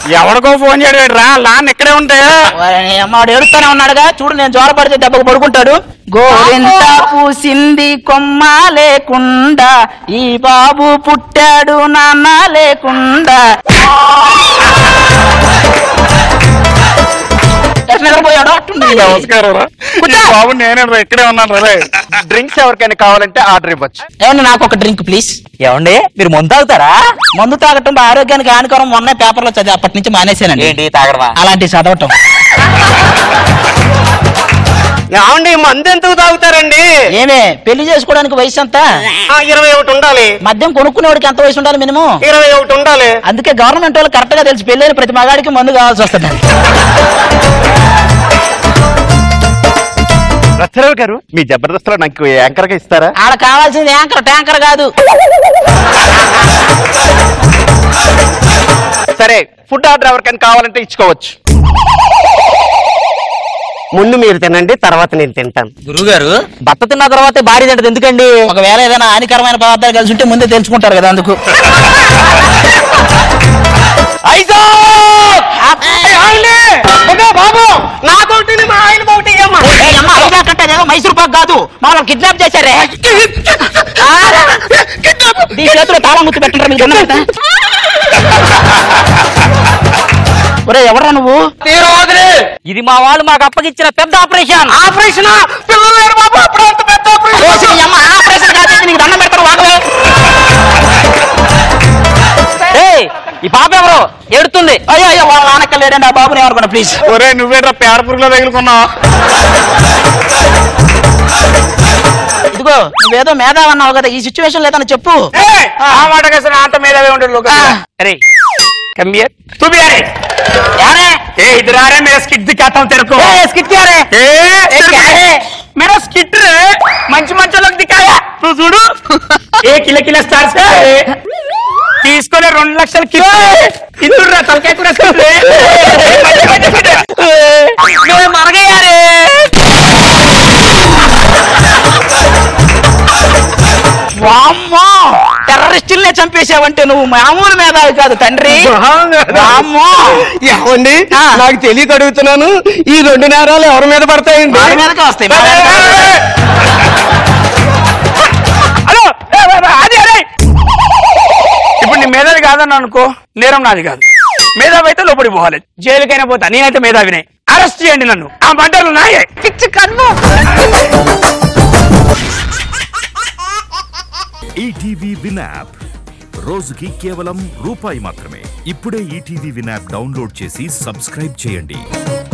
ఎవరికో ఫోన్ చేయడం రా నాన్న ఇక్కడే ఉంటే అమ్మాడు ఏడుస్తానే ఉన్నాడుగా చూడు నేను జ్వర పడితే దెబ్బకు పడుకుంటాడు గోరింట పూసింది కొమ్మ లేకుండా ఈ బాబు పుట్టాడు నాన్న లేకుండా ఎట్లా నిద్రపోయాడు అట్టుండి. నమస్కారం రా ఈ బాబు నేనే రా ఇక్కడే ఉన్నాను రే డ్రింక్స్ ఎవరికైనా కావాలంటే ఆర్డర్ ఇవ్వచ్చు ఏమండి నాకు ఒక డ్రింక్ ప్లీజ్ ఏమండి మీరు ముందు తాగుతారా మందు తాగటం ఆరోగ్యానికి హానికరం మొన్న పేపర్లో చదివి అప్పటి నుంచి మానేశానండి ఏంటి తాగడమా అలాంటి చదవటం ఏమండి మందు ఎందుకు తాగుతారండి ఏమే పెళ్లి చేసుకోవడానికి వయసు ఎంత ఆ, ఇరవై ఒకటి ఉండాలి మద్యం కొనుక్కునేవాడికి ఎంత వయసు ఉండాలి మినిమం ఇరవై ఒకటి ఉండాలి అందుకే గవర్నమెంట్ వాళ్ళు కరెక్ట్ గా తెలిసి పెళ్ళైన ప్రతి మగాడికి మందు కావాల్సి వస్తుంది రచ్చరావు గారు మీ జబర్దస్త్ లో నాకు యాంకర్ గా ఇస్తారా ఆడ కావాల్సింది యాంకర్ ట్యాంకర్ కాదు సరే ఫుడ్ ఆర్డర్ ఎవరికైనా కావాలంటే ఇచ్చుకోవచ్చు ముందు మీరు తినండి తర్వాత నేను తింటాను గురువు గారు భర్త తిన్న తర్వాతే భార్య తింటది ఎందుకండి ఒకవేళ ఏదైనా హానికరమైన పదార్థాలు కలిసి ఉంటే ముందే తెలుసుకుంటారు కదా అందుకు బాబు నాతోటి మా ఆయన ఒకటి ఇయ్యమ్మా. ఏయ్ అమ్మ, ఐదారు కట్ట అదేదో మైసూర్ పాక్ కాదు మమ్మల్ని కిడ్నాప్ చేశారే ఆ, ఈ చేతిలో తాళం గుర్తు పెట్టండి మీకు దండం పెడతా. ఒరే ఎవరా నువ్వు ఇది మా వాళ్ళు మాకు అప్పగిచ్చిన పెద్ద ఆపరేషన్ ఆపరేషన్ పిల్లలు లేరు బాబు అప్పుడు అంత పెద్ద ఆపరేషన్ ఓసి నీ అమ్మ ఆపరేషన్ కాదు నీకు దండం పెడతారు వాగవే ఏయ్, ఈ పాప ఎవరు ఏడుతుంది అయ్యో అయ్యో వాళ్ళ నాన్నక్క లేడండి ఆ బాబుని ఏమనుకున్నా ప్లీజ్ ఒరే నువ్వేట్రా పేడ పురుగులో తగులుకున్నావు ఇదిగో నువ్వేదో మేధావి అన్నావు కదా ఈ సిచ్యువేషన్ లేదని చెప్పు ఆ మాట కసిన అంత మీద ఉంటాడు అరే కమ్మియర్ तू भी आ रे यारे ए इधर आ रे मेरा स्किट दिखाता हूँ तेरे को ए स्किट क्या रे ए ए, क्या है मेरा स्किट रे మంచి మంచి వాళ్ళకి దిక్కాయా నువ్వు చూడు ఏ కిల కిల స్టార్స్ తీసుకొని రెండు లక్షలు కిలో ఇందురా తలకాయ కూడా నువ్వు మరగయ్యారే వామ్మో టెర్రరిస్టుల్నే చంపేశావంటే నువ్వు మామూలు మేధావి కాదు తండ్రి వామ్మో ఏమండి నాకు తెలియక అడుగుతున్నాను ఈ రెండు నేరాలు ఎవరి మీద పడతాయండి వాడి మీదకే వస్తాయి మా మీదకి రావు. హలో ఏ, ఏ, ఏ, అది అదే ఇప్పుడు నీ మేధావి కాదన్నా అనుకో నేరం నాది కాదు మేధావి అయితే లోపలి పోవాలి జైలుకైనా పోతా నేనైతే మేధావినే అరెస్ట్ చేయండి నన్ను ఆ బంటలు నాయే పిచ్చి కన్ను ఈటీవీ విన్ యాప్ రోజుకి కేవలం రూపాయి మాత్రమే ఇప్పుడే ఈటీవీ విన్ యాప్ డౌన్లోడ్ చేసి సబ్స్క్రైబ్ చేయండి